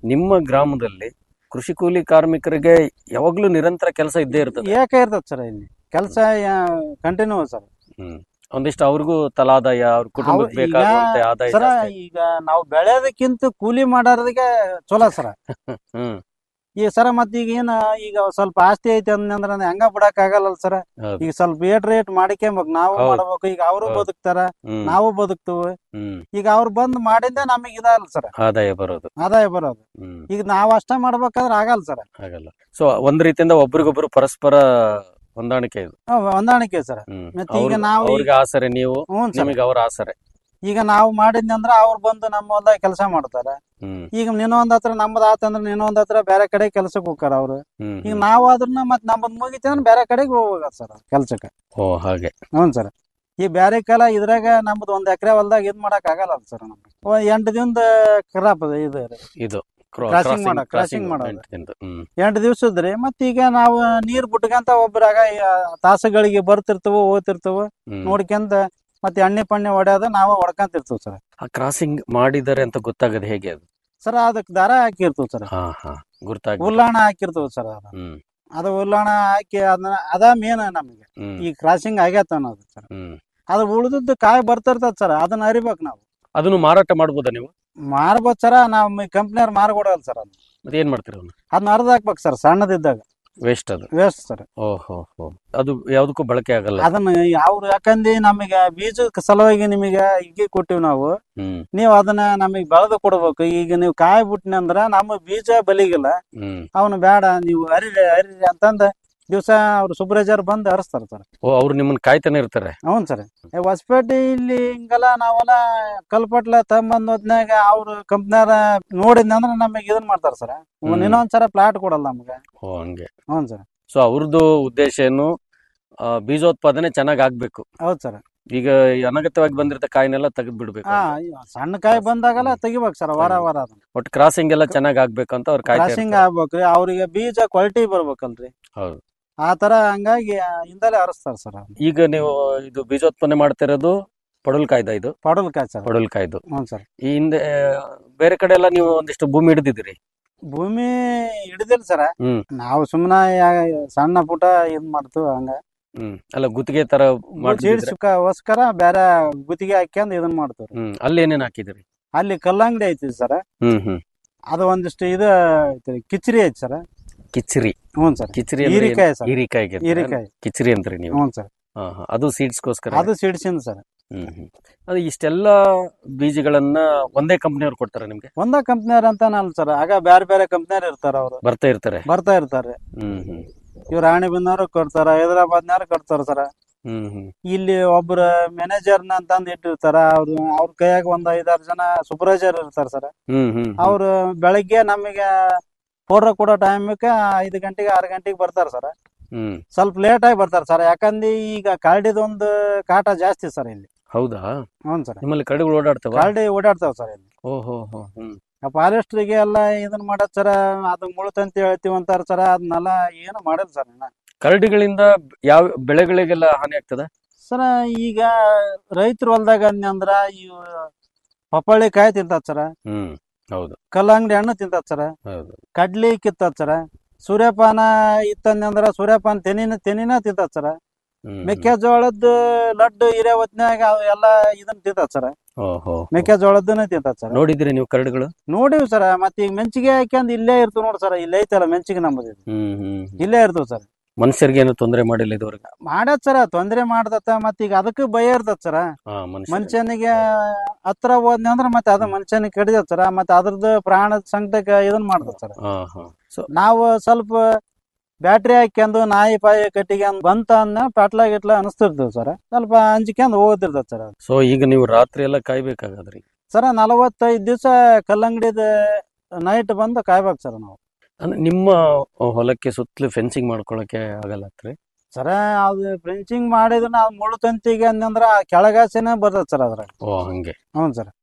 ನಿಮ್ಮ ಗ್ರಾಮದಲ್ಲಿ ಕೃಷಿ ಕೂಲಿ ಕಾರ್ಮಿಕರಿಗೆ ಯಾವಾಗ್ಲೂ ನಿರಂತರ ಕೆಲಸ ಇದ್ದೇ ಇರ್ತದೆ ಏಕ ಇರ್ತದೆ ಸರ್ ಇಲ್ಲಿ ಕೆಲಸ ಕಂಟಿನ್ಯೂ ಸರ್ ಹ್ಮ್ ಒಂದಿಷ್ಟು ಅವ್ರಿಗೂ ತಲಾದಾಯ ಅವ್ರ ಕುಟುಂಬಕ್ಕೆ ಅವ್ರು ಈಗ ಬೇಕಾಗುವಂತೆ ಆದಾಯ ಸರ ಜಾಸ್ತಿ. ಈಗ ನಾವು ಬೆಳೆಯೋದಕ್ಕಿಂತ ಕೂಲಿ ಮಾಡೋರಿಗೆ ಚಲೋ ಸರ ಹ್ಮ್ ಈಗ ಸರ ಮತ್ ಈಗ ಏನ ಈಗ ಸ್ವಲ್ಪ ಆಸ್ತಿ ಐತಿ ಅಂದ್ರ ಹೆಂಗ ಬಿಡಕ್ ಆಗಲ್ಲ ಸರ ಹೌದು. ಈಗ ಸ್ವಲ್ಪ ಏಟ್ ರೇಟ್ ಮಾಡಿಕೊಂಬೇಕು ನಾವು ಹೌದು. ಮಾಡ್ಬೇಕು ಈಗ ಅವರು ಹೌದು. ಬದುಕ್ತಾರ ಹ್ಮ್. ನಾವು ಬದುಕ್ತೇವೆ ಹ್ಮ್ ಈಗ ಅವ್ರು ಬಂದ್ ಮಾಡಿಂದ ನಮಗ್ ಇದಲ್ಲ ಸರ ಆದಾಯ ಬರೋದು ಆದಾಯ ಬರೋದು ಹ್ಮ್ ಈಗ ನಾವ್ ಅಷ್ಟ ಮಾಡ್ಬೇಕಾದ್ರೆ ಆಗಲ್ಲ ಸರ ಆಗಲ್ಲ ಸೊ ಒಂದ್ ರೀತಿಯಿಂದ ಒಬ್ರಿಗೊಬ್ರು ಪರಸ್ಪರ ಹೊಂದಾಣಿಕೆ ಇದು ಹೊಂದಾಣಿಕೆ ಸರ ಹ್ಮ್ ಮತ್ತೆ ಈಗ ಅವ್ರು- ನಾವು ಅವ್ರಿಗೆ ಆಸರೆ ನೀವು ಹ್ಞೂ ಸರ್ ನಿಮಗೆ ಅವ್ರ ಆಸರೆ ಈಗ ನಾವು ಮಾಡಿದ್ನಂದ್ರ ಅವ್ರು ಬಂದು ನಮ್ಮ ಹೊಲ್ದಾಗ ಕೆಲಸ ಮಾಡ್ತಾರ ಹ್ಮ್ ಈಗ ನೀನೊಂದ್ ಹತ್ರ ನಮ್ಮದ್ ಆತಂದ್ರ ನೀನೊಂದ್ ಹತ್ರ ಬೇರೆ ಕಡೆ ಕೆಲ್ಸಕ್ಕೆ ಹೋಗ್ತಾರ ಅವ್ರು ಹ್ಮ್ ಈಗ ಹ್ಮ್. ನಾವ್ ಆದ್ರೂ ಮತ್ ನಮ್ಮದ್ ಮುಗಿತಂದ್ರ ಬೇರೆ ಕಡೆಗೆ ಹೋಗ ಸರ್ ಕೆಲ್ಸಕ್ಕೆ ಓ ಹಾಗೆ ಹ್ಞೂ ಸರ್ ಈ ಬ್ಯಾರೆ ಕಾಲ ಇದ್ರಾಗ ನಮ್ದು ಒಂದ್ ಎಕರೆ ಹೊಲ್ದಾಗ ಇದ್ ಮಾಡಕ್ ಆಗಲ್ಲ ಸರ್ ನಮ್ಗೆ ಒಂದ್ ಎಂಟು ದಿನದ ಕ್ರಾಪ್ ಅದು ಇದು ಇದು Crossing ಮಾಡೋ- crossing ಮಾಡೋದು. ಹ್ಮ್ ಎಂಟು ದಿವ್ಸದ್ರಿ ಮತ್ ಈಗ ನಾವು ನೀರ್ ಬಿಟ್ಕಂತ ಒಬ್ರಾಗ ಈ ತಾಸುಗಳಿಗೆ ಬರ್ತಿರ್ತವ ಹೋಗ್ತಿರ್ತವ ಹ್ಮ್. ನೋಡ್ಕೊಂತ ಮತ್ತೆ ಎಣ್ಣೆ ಪಣ್ಣೆ ಹೊಡ್ಯೋದ ನಾವ ಹೊಡ್ಕಂತಿರ್ತೀವಿ ಸರ್ ಆ ಕ್ರಾಸಿಂಗ್ ಮಾಡಿದ್ದಾರೆ ಅಂತ ಗೊತ್ತಾಗದು ಹೇಗೆ ಅದು ಸರ್ ಅದಕ್ ದಾರ ಹಾಕಿರ್ತೀವಿ ಸರ್ ಹಾ ಹಾ ಗುರ್ತಾಗಿ ಉಲ್ಲಾಣ ಹಾಕಿರ್ತೀವಿ ಸರ್ ಅದು ಹ್ಮ್ ಅದು ಉಲ್ಲಾಣ ಹಾಕಿ ಅದನ್ನ ಅದ ಮೇನ್ ನಮಗೆ ಹ್ಮ್ ಈ ಕ್ರಾಸಿಂಗ್ ಆಗೈತ ಅನ್ನೋದು ಸರ್ ಹ್ಮ್ ಅದು ಉಳಿದದ್ದು ಕಾಯಿ ಬರ್ತಿರ್ತದ ಸರ್ ಅದನ್ನ ಅರಿಬೇಕು ನಾವು ಅದನ್ನು ಮಾರಾಟ ಮಾಡ್ಬೋದಾ ನೀವು ಮಾರ್ಬೋದು ಸರ ನಮ್ಮ ಕಂಪ್ನಿಯವ್ರು ಮಾರ್ಕೊಡಲ್ಲ ಸರ್ ಅದನ್ನ ಮತ್ತೆ ಏನ್ ಮಾಡ್ತೀರಿ ಅವನು ಅದನ್ನ ಅರ್ಧ ಹಾಕ್ಬೇಕು ಸರ್ ಸಣ್ಣದಿದ್ದಾಗ ವೇಸ್ಟ್ ಅದು ವೇಸ್ಟ್ ಸರ್ ಓಹೋ ಹೋ ಅದು ಯಾವ್ದಕ್ಕೂ ಬಳಕೆ ಆಗಲ್ಲ ಅದನ್ನ ಅವ್ರು ಯಾಕಂದ್ರೆ ನಮಗೆ ಬೀಜದ ಸಲುವಾಗಿ ನಿಮಗೆ ಇಗ್ಗಿ ಕೊಟ್ಟಿವಿ ನಾವು ಹ್ಮ್ ನೀವು ಅದನ್ನ ನಮಗೆ ಬೆಳೆದು ಕೊಡ್ಬೇಕು ಈಗ ನೀವು ಕಾಯಿ ಬಿಟ್ನಿ ಅಂದ್ರ ನಮ್ಮ ಬೀಜ ಬಲಿಗಿಲ್ಲ ಹ್ಮ್ ಅವನು ಬೇಡ ನೀವು ಅರಿರಿ ಅರಿರಿ ಅಂತಂದ ದಿವಸ ಅವ್ರು ಸುಬ್ರಜರ್ ಬಂದು ಹರಿಸ್ತಾರ ಸರ್ ಓ ಅವ್ರು ನಿಮ್ಮನ್ನ ಕಾಯ್ತಾನೆ ಇರ್ತಾರೆ ಹೌನ್ ಸರ್ ಹೊಸಪೇಟೆ ಇಲ್ಲಿ ಹಿಂಗೆಲ್ಲ ನಾವೆಲ್ಲ ಕಲ್ಪಟ್ಲ ತಗೊಂಬಂದ್ ಹೊತ್ನ್ಯಾಗ ಅವ್ರ ಕಂಪ್ನಿಯಾರ ನೋಡಿದ್ನಂದ್ರ ನಮಗೆ ಇದನ್ ಮಾಡ್ತಾರ ಸರ್ ಹ್ಮ್. ಇನ್ನೊಂದ್ಸರ ಪ್ಲಾಟ್ ಕೊಡಲ್ಲ ನಮ್ಗೆ ಓ ಹಂಗೆ ಹ್ಞೂ ಸರ್ ಸೊ ಅವ್ರದ್ದು ಉದ್ದೇಶ ಏನು ಆ, ಬೀಜೋತ್ಪಾದನೆ ಚೆನ್ನಾಗ್ ಆಗ್ಬೇಕು ಹೌದ್ ಸರ್ ಈಗ ಈ ಅನಗತ್ಯವಾಗಿ ಬಂದಿರತ ಕಾಯಿನೆಲ್ಲ ತೆಗೆದು ಬಿಡ್ಬೇಕು ಹಾ ಸಣ್ಣ ಕಾಯಿ ಬಂದಾಗಲ್ಲ ತೆಗಿಬೇಕು ಸರ್ ವಾರ ವಾರ ಅದನ್ನ ಒಟ್ಟು ಕ್ರಾಸಿಂಗ್ ಎಲ್ಲ ಚೆನ್ನಾಗ್ ಆಗ್ಬೇಕು ಅಂತ ಅವ್ರು ಕಾಯ್ತಾ ಕ್ರಾಸಿಂಗ್ ಇರ್ತಾರೆ. ಆಗ್ಬೇಕ್ರಿ ಅವ್ರಿಗೆ ಬೀಜ ಕ್ವಾಲಿಟಿ ಬರ್ಬೇಕಲ್ರಿ ಹೌದು ಆ ತರ ಹಂಗಾಗಿ ಹಿಂದಲೇ ಹರಿಸ್ತಾರ ಸರ್ ಈಗ ನೀವು ಇದು ಬೀಜೋತ್ಪನ್ನ ಮಾಡ್ತಿರೋದು ಪಡಲ್ಕಾಯ್ದ ಇದು ಪಡಲ್ಕಾಯಿ ಸರ್ ಪಡಲ್ಕಾಯ್ದು ಹ್ಞೂ ಸರ್ ಈ ಹಿಂದೆ ಬೇರೆ ಕಡೆ ಎಲ್ಲ ನೀವು ಒಂದಿಷ್ಟು ಭೂಮಿ ಹಿಡಿದಿದ್ದೀರಿ ಭೂಮಿ ಹಿಡಿದಿಲ್ಲ ಸರ್ ಹ್ಮ್ ನಾವು ಸುಮ್ಮನೆ ಸಣ್ಣ ಪುಟ ಇದ್ ಮಾಡ್ತೀವಿ ಹಂಗ ಹ್ಮ್ ಅಲ್ಲ ಗುತ್ತಿಗೆ ತರ ಮಾಡ್ತಿದ್ರೆ ಸೀಡ್ಸ್ಗೋಸ್ಕರ ಬೇರೆ ಗುತ್ತಿಗೆ ಹಾಕ್ಯಂದ್ ಇದನ್ ಮಾಡ್ತೀವಿ ಹ್ಮ್ ಅಲ್ಲಿ ಏನೇನ್ ಹಾಕಿದಿರಿ ಅಲ್ಲಿ ಕಲ್ಲಂಗಡಿ ಐತಿ ಸರ್ ಹ್ಮ್ ಹ್ಮ್ ಅದು ಒಂದಿಷ್ಟು ಇದು ಐತಿ ಕಿಚರಿ ಐತಿ ಸರ್ ಕಿಚರಿ ಹ್ಞೂ ಸರ್ ಕಿಚರಿ ಅಂದ್ರೆ ಏನು? ಹೀರಿಕಾಯಿ ಸರ್ ಹೀರಿಕಾಯಿಗೆ ಅಂತೀರಾ? ಹೀರಿಕಾಯಿ ಕಿಚರಿ ಅಂತೀರಿ ನೀವು ಹ್ಞೂ ಸರ್ ಹಾ, ಹಾ. ಅದು ಸೀಡ್ಸ್ಗೋಸ್ಕರ ಅದು ಸಿಡ್ಸಿಂದ ಸರ್ ಹ್ಮ್ ಹ್ಮ್ ಅದು ಇಷ್ಟೆಲ್ಲ ಬೀಜಗಳನ್ನ ಒಂದೇ ಕಂಪ್ನಿಯವ್ರು ಕೊಡ್ತಾರೆ ನಿಮ್ಗೆ ಒಂದ ಕಂಪ್ನಿಯವ್ರ ಅಂತ ಅಲ್ಲ ಸರ್ ಆಗ ಬೇರೆ ಬೇರೆ ಕಂಪ್ನಿಯವ್ರು ಇರ್ತಾರ ಅವ್ರು ಬರ್ತಾ ಇರ್ತಾರೆ ಬರ್ತಾ ಇರ್ತಾರೆ ಹ್ಮ್ ಹ್ಮ್ ಇವ್ರು ರಾಣಿಬೆನ್ನವ್ರು ಕೊಡ್ತಾರ ಹೈದರಾಬಾದ್ನವ್ರು ಕೊಡ್ತಾರ ಸರ್ ಹ್ಮ್ ಹ್ಮ್ ಇಲ್ಲಿ ಒಬ್ರ ಮ್ಯಾನೇಜರ್ನ ಅಂತಂದ್ ಇಟ್ಟಿರ್ತಾರ ಅವ್ರು ಅವ್ರ ಕೈಯಾಗ ಒಂದ್ ಐದಾರು ಜನ ಸೂಪರ್ವೈಸರ್ ಇರ್ತಾರ ಸರ್ ಹ್ಮ್ ಹ್ಮ್ ಹ್ಮ್. ಅವ್ರು ಬೆಳಗ್ಗೆ ನಮಗೆ ಪೌಡ್ರ್ ಕೊಡೋ ಟೈಮ್ಗೆ ಐದು ಗಂಟೆಗೆ ಆರು ಗಂಟೆಗೆ ಬರ್ತಾರ ಸರ್ ಹ್ಮ್ ಸ್ವಲ್ಪ ಲೇಟ್ ಆಗಿ ಬರ್ತಾರ ಸರ್ ಯಾಕಂದ್ರೆ ಈಗ ಕಾಲ್ಡಿದೊಂದು ಕಾಟ ಜಾಸ್ತಿ ಸರ್ ಇಲ್ಲಿ ಹೌದಾ ಹ್ಞೂ ಸರ್ ನಿಮ್ಮಲ್ಲಿ ಕಡೆಗಳು ಓಡಾಡ್ತವ ಕಾಲ್ಡಿ ಓಡಾಡ್ತಾವ ಸರ್ ಇಲ್ಲಿ ಓಹೋ ಹೋ ಹ್ಮ್ ಫಾರೆಸ್ಟ್ರಿಗೆ ಎಲ್ಲ ಇದನ್ನ ಮಾಡತ್ ಸರ ಅದು ಮುಳುತಂತ ಹೇಳ್ತೀವಿ ಅಂತಾರ ಸರ ಅದನ್ನೆಲ್ಲ ಏನು ಮಾಡಲ್ಲ ಸರ್ ಇನ್ನ ಕರಡಿಗಳಿಂದ ಯಾವ ಬೆಳೆಗಳಿಗೆಲ್ಲ ಹಾನಿ ಆಗ್ತದ ಸರ ಈಗ ರೈತರ ಹೊಲ್ದಾಗ ಅಂದ್ರ ಇವು ಪಪ್ಪಾಳಿ ಕಾಯಿ ತಿಂತತ್ ಸರ ಹ್ಮ್ ಹೌದು ಕಲ್ಲಂಗಡಿ ಹಣ್ಣು ತಿಂತತ್ ಸರ ಹೌದು ಕಡ್ಲಿ ಕಿತ್ತತ್ ಸರ ಸೂರ್ಯಪಾನ ಇತ್ತಂದ್ರ ಸೂರ್ಯಪಾನ ತೆನಿನ ತೆನಿನ ತಿಂತತ್ ಸರ ಹ್ಮ್, ಹ್ಮ್. ಮೆಕ್ಕೆಜೋಳದ ಲಡ್ಡು ಹಿರೇ ಹೊತ್ನ್ಯಾಗ ಅವು ಎಲ್ಲ ಇದನ್ನ ತಿಂತತ್ ಸರ ಓಹೋ ಮೆಕ್ಕೆಜೋಳದನ್ನ ತಿಂತತ್ ಸರ ನೋಡಿದ್ರಿ ನೀವು ಕರಡಿಗಳು ನೋಡಿವ್ ಸರ ಮತ್ ಈಗ ಮೆಂಚಿಗೆ ಹಾಕ್ಯಂದ್ ಇಲ್ಲೇ ಇರ್ತೀವಿ ನೋಡ್ ಸರ್ ಇಲ್ಲೇ ಐತಲ್ಲ ಮೆಂಚಿಗೆ ನಮ್ಮದು ಇದು. ಹ್ಮ್ ಹ್ಮ್ ಇಲ್ಲೇ ಇರ್ತೀವಿ ಸರ್ ಮನುಷ್ಯರಿಗೆ ಏನು ತೊಂದರೆ ಮಾಡಿಲ್ಲ ಇದುವರೆಗೆ ಮಾಡತ್ ಸರ ತೊಂದ್ರೆ ಮಾಡ್ದತ್ತ ಮತ್ ಈಗ ಅದಕ್ಕೆ ಭಯ ಇರ್ತತ್ ಸರ ಹಾ ಮನುಷ್ಯ ಮನುಷ್ಯನಿಗೆ ಹತ್ರ ಹೋದ್ನಿ ಅಂದ್ರ ಮತ್ತೆ ಅದು ಮನುಷ್ಯನಿಗೆ ಕಡಿದತ್ ಸರ ಮತ್ತೆ ಅದ್ರದ್ದು ಪ್ರಾಣದ ಸಂಕಟಕ್ಕೆ ಇದನ್ ಮಾಡ್ತದ ಸರ್ ಹಾ ಹಾ ಸೊ ನಾವು ಸ್ವಲ್ಪ ಬ್ಯಾಟ್ರಿ ಹಾಕ್ಯಂದು ನಾಯಿ ಪಾಯಿ ಕಟ್ಟಿಗೆ ಬಂತ ಅನ್ನ ಪಟ್ಲ ಗಿಟ್ಲ ಅನಿಸ್ತಿರ್ತೀವಿ ಸರ್ ಸ್ವಲ್ಪ ಅಂಜಿಕ್ಯಂದ್ ಹೋಗ್ತಿರ್ತದ ಸರ್ ಸೊ ಈಗ ನೀವು ರಾತ್ರಿ ಎಲ್ಲ ಕಾಯ್ಬೇಕಾಗಾದ್ರಿ ಸರ ನಲವತ್ತೈದ್ ದಿವಸ ಕಲ್ಲಂಗಡಿದ ನೈಟ್ ಬಂದು ಕಾಯ್ಬೇಕು ಸರ್ ನಾವು ಅಂದ್ರೆ ನಿಮ್ಮ ಹೊಲಕ್ಕೆ ಸುತ್ತಲೂ ಫೆನ್ಸಿಂಗ್ ಮಾಡ್ಕೊಳಕ್ಕೆ ಆಗಲ್ಲ ರೀ ಸರ ಅದು ಫ್ರೆಂಚಿಂಗ್ ಮಾಡಿದ್ರೆ ನಾವು ಮುಳ್ಳು ತಂತಿಗೆ ಅಂದ್ರ ಕೆಳಗಾಸೆನೆ ಬರ್ತದ ಸರ್ ಅದ್ರಾಗ ಓ ಹಂಗೆ ಹ್ಞೂ ಸರ್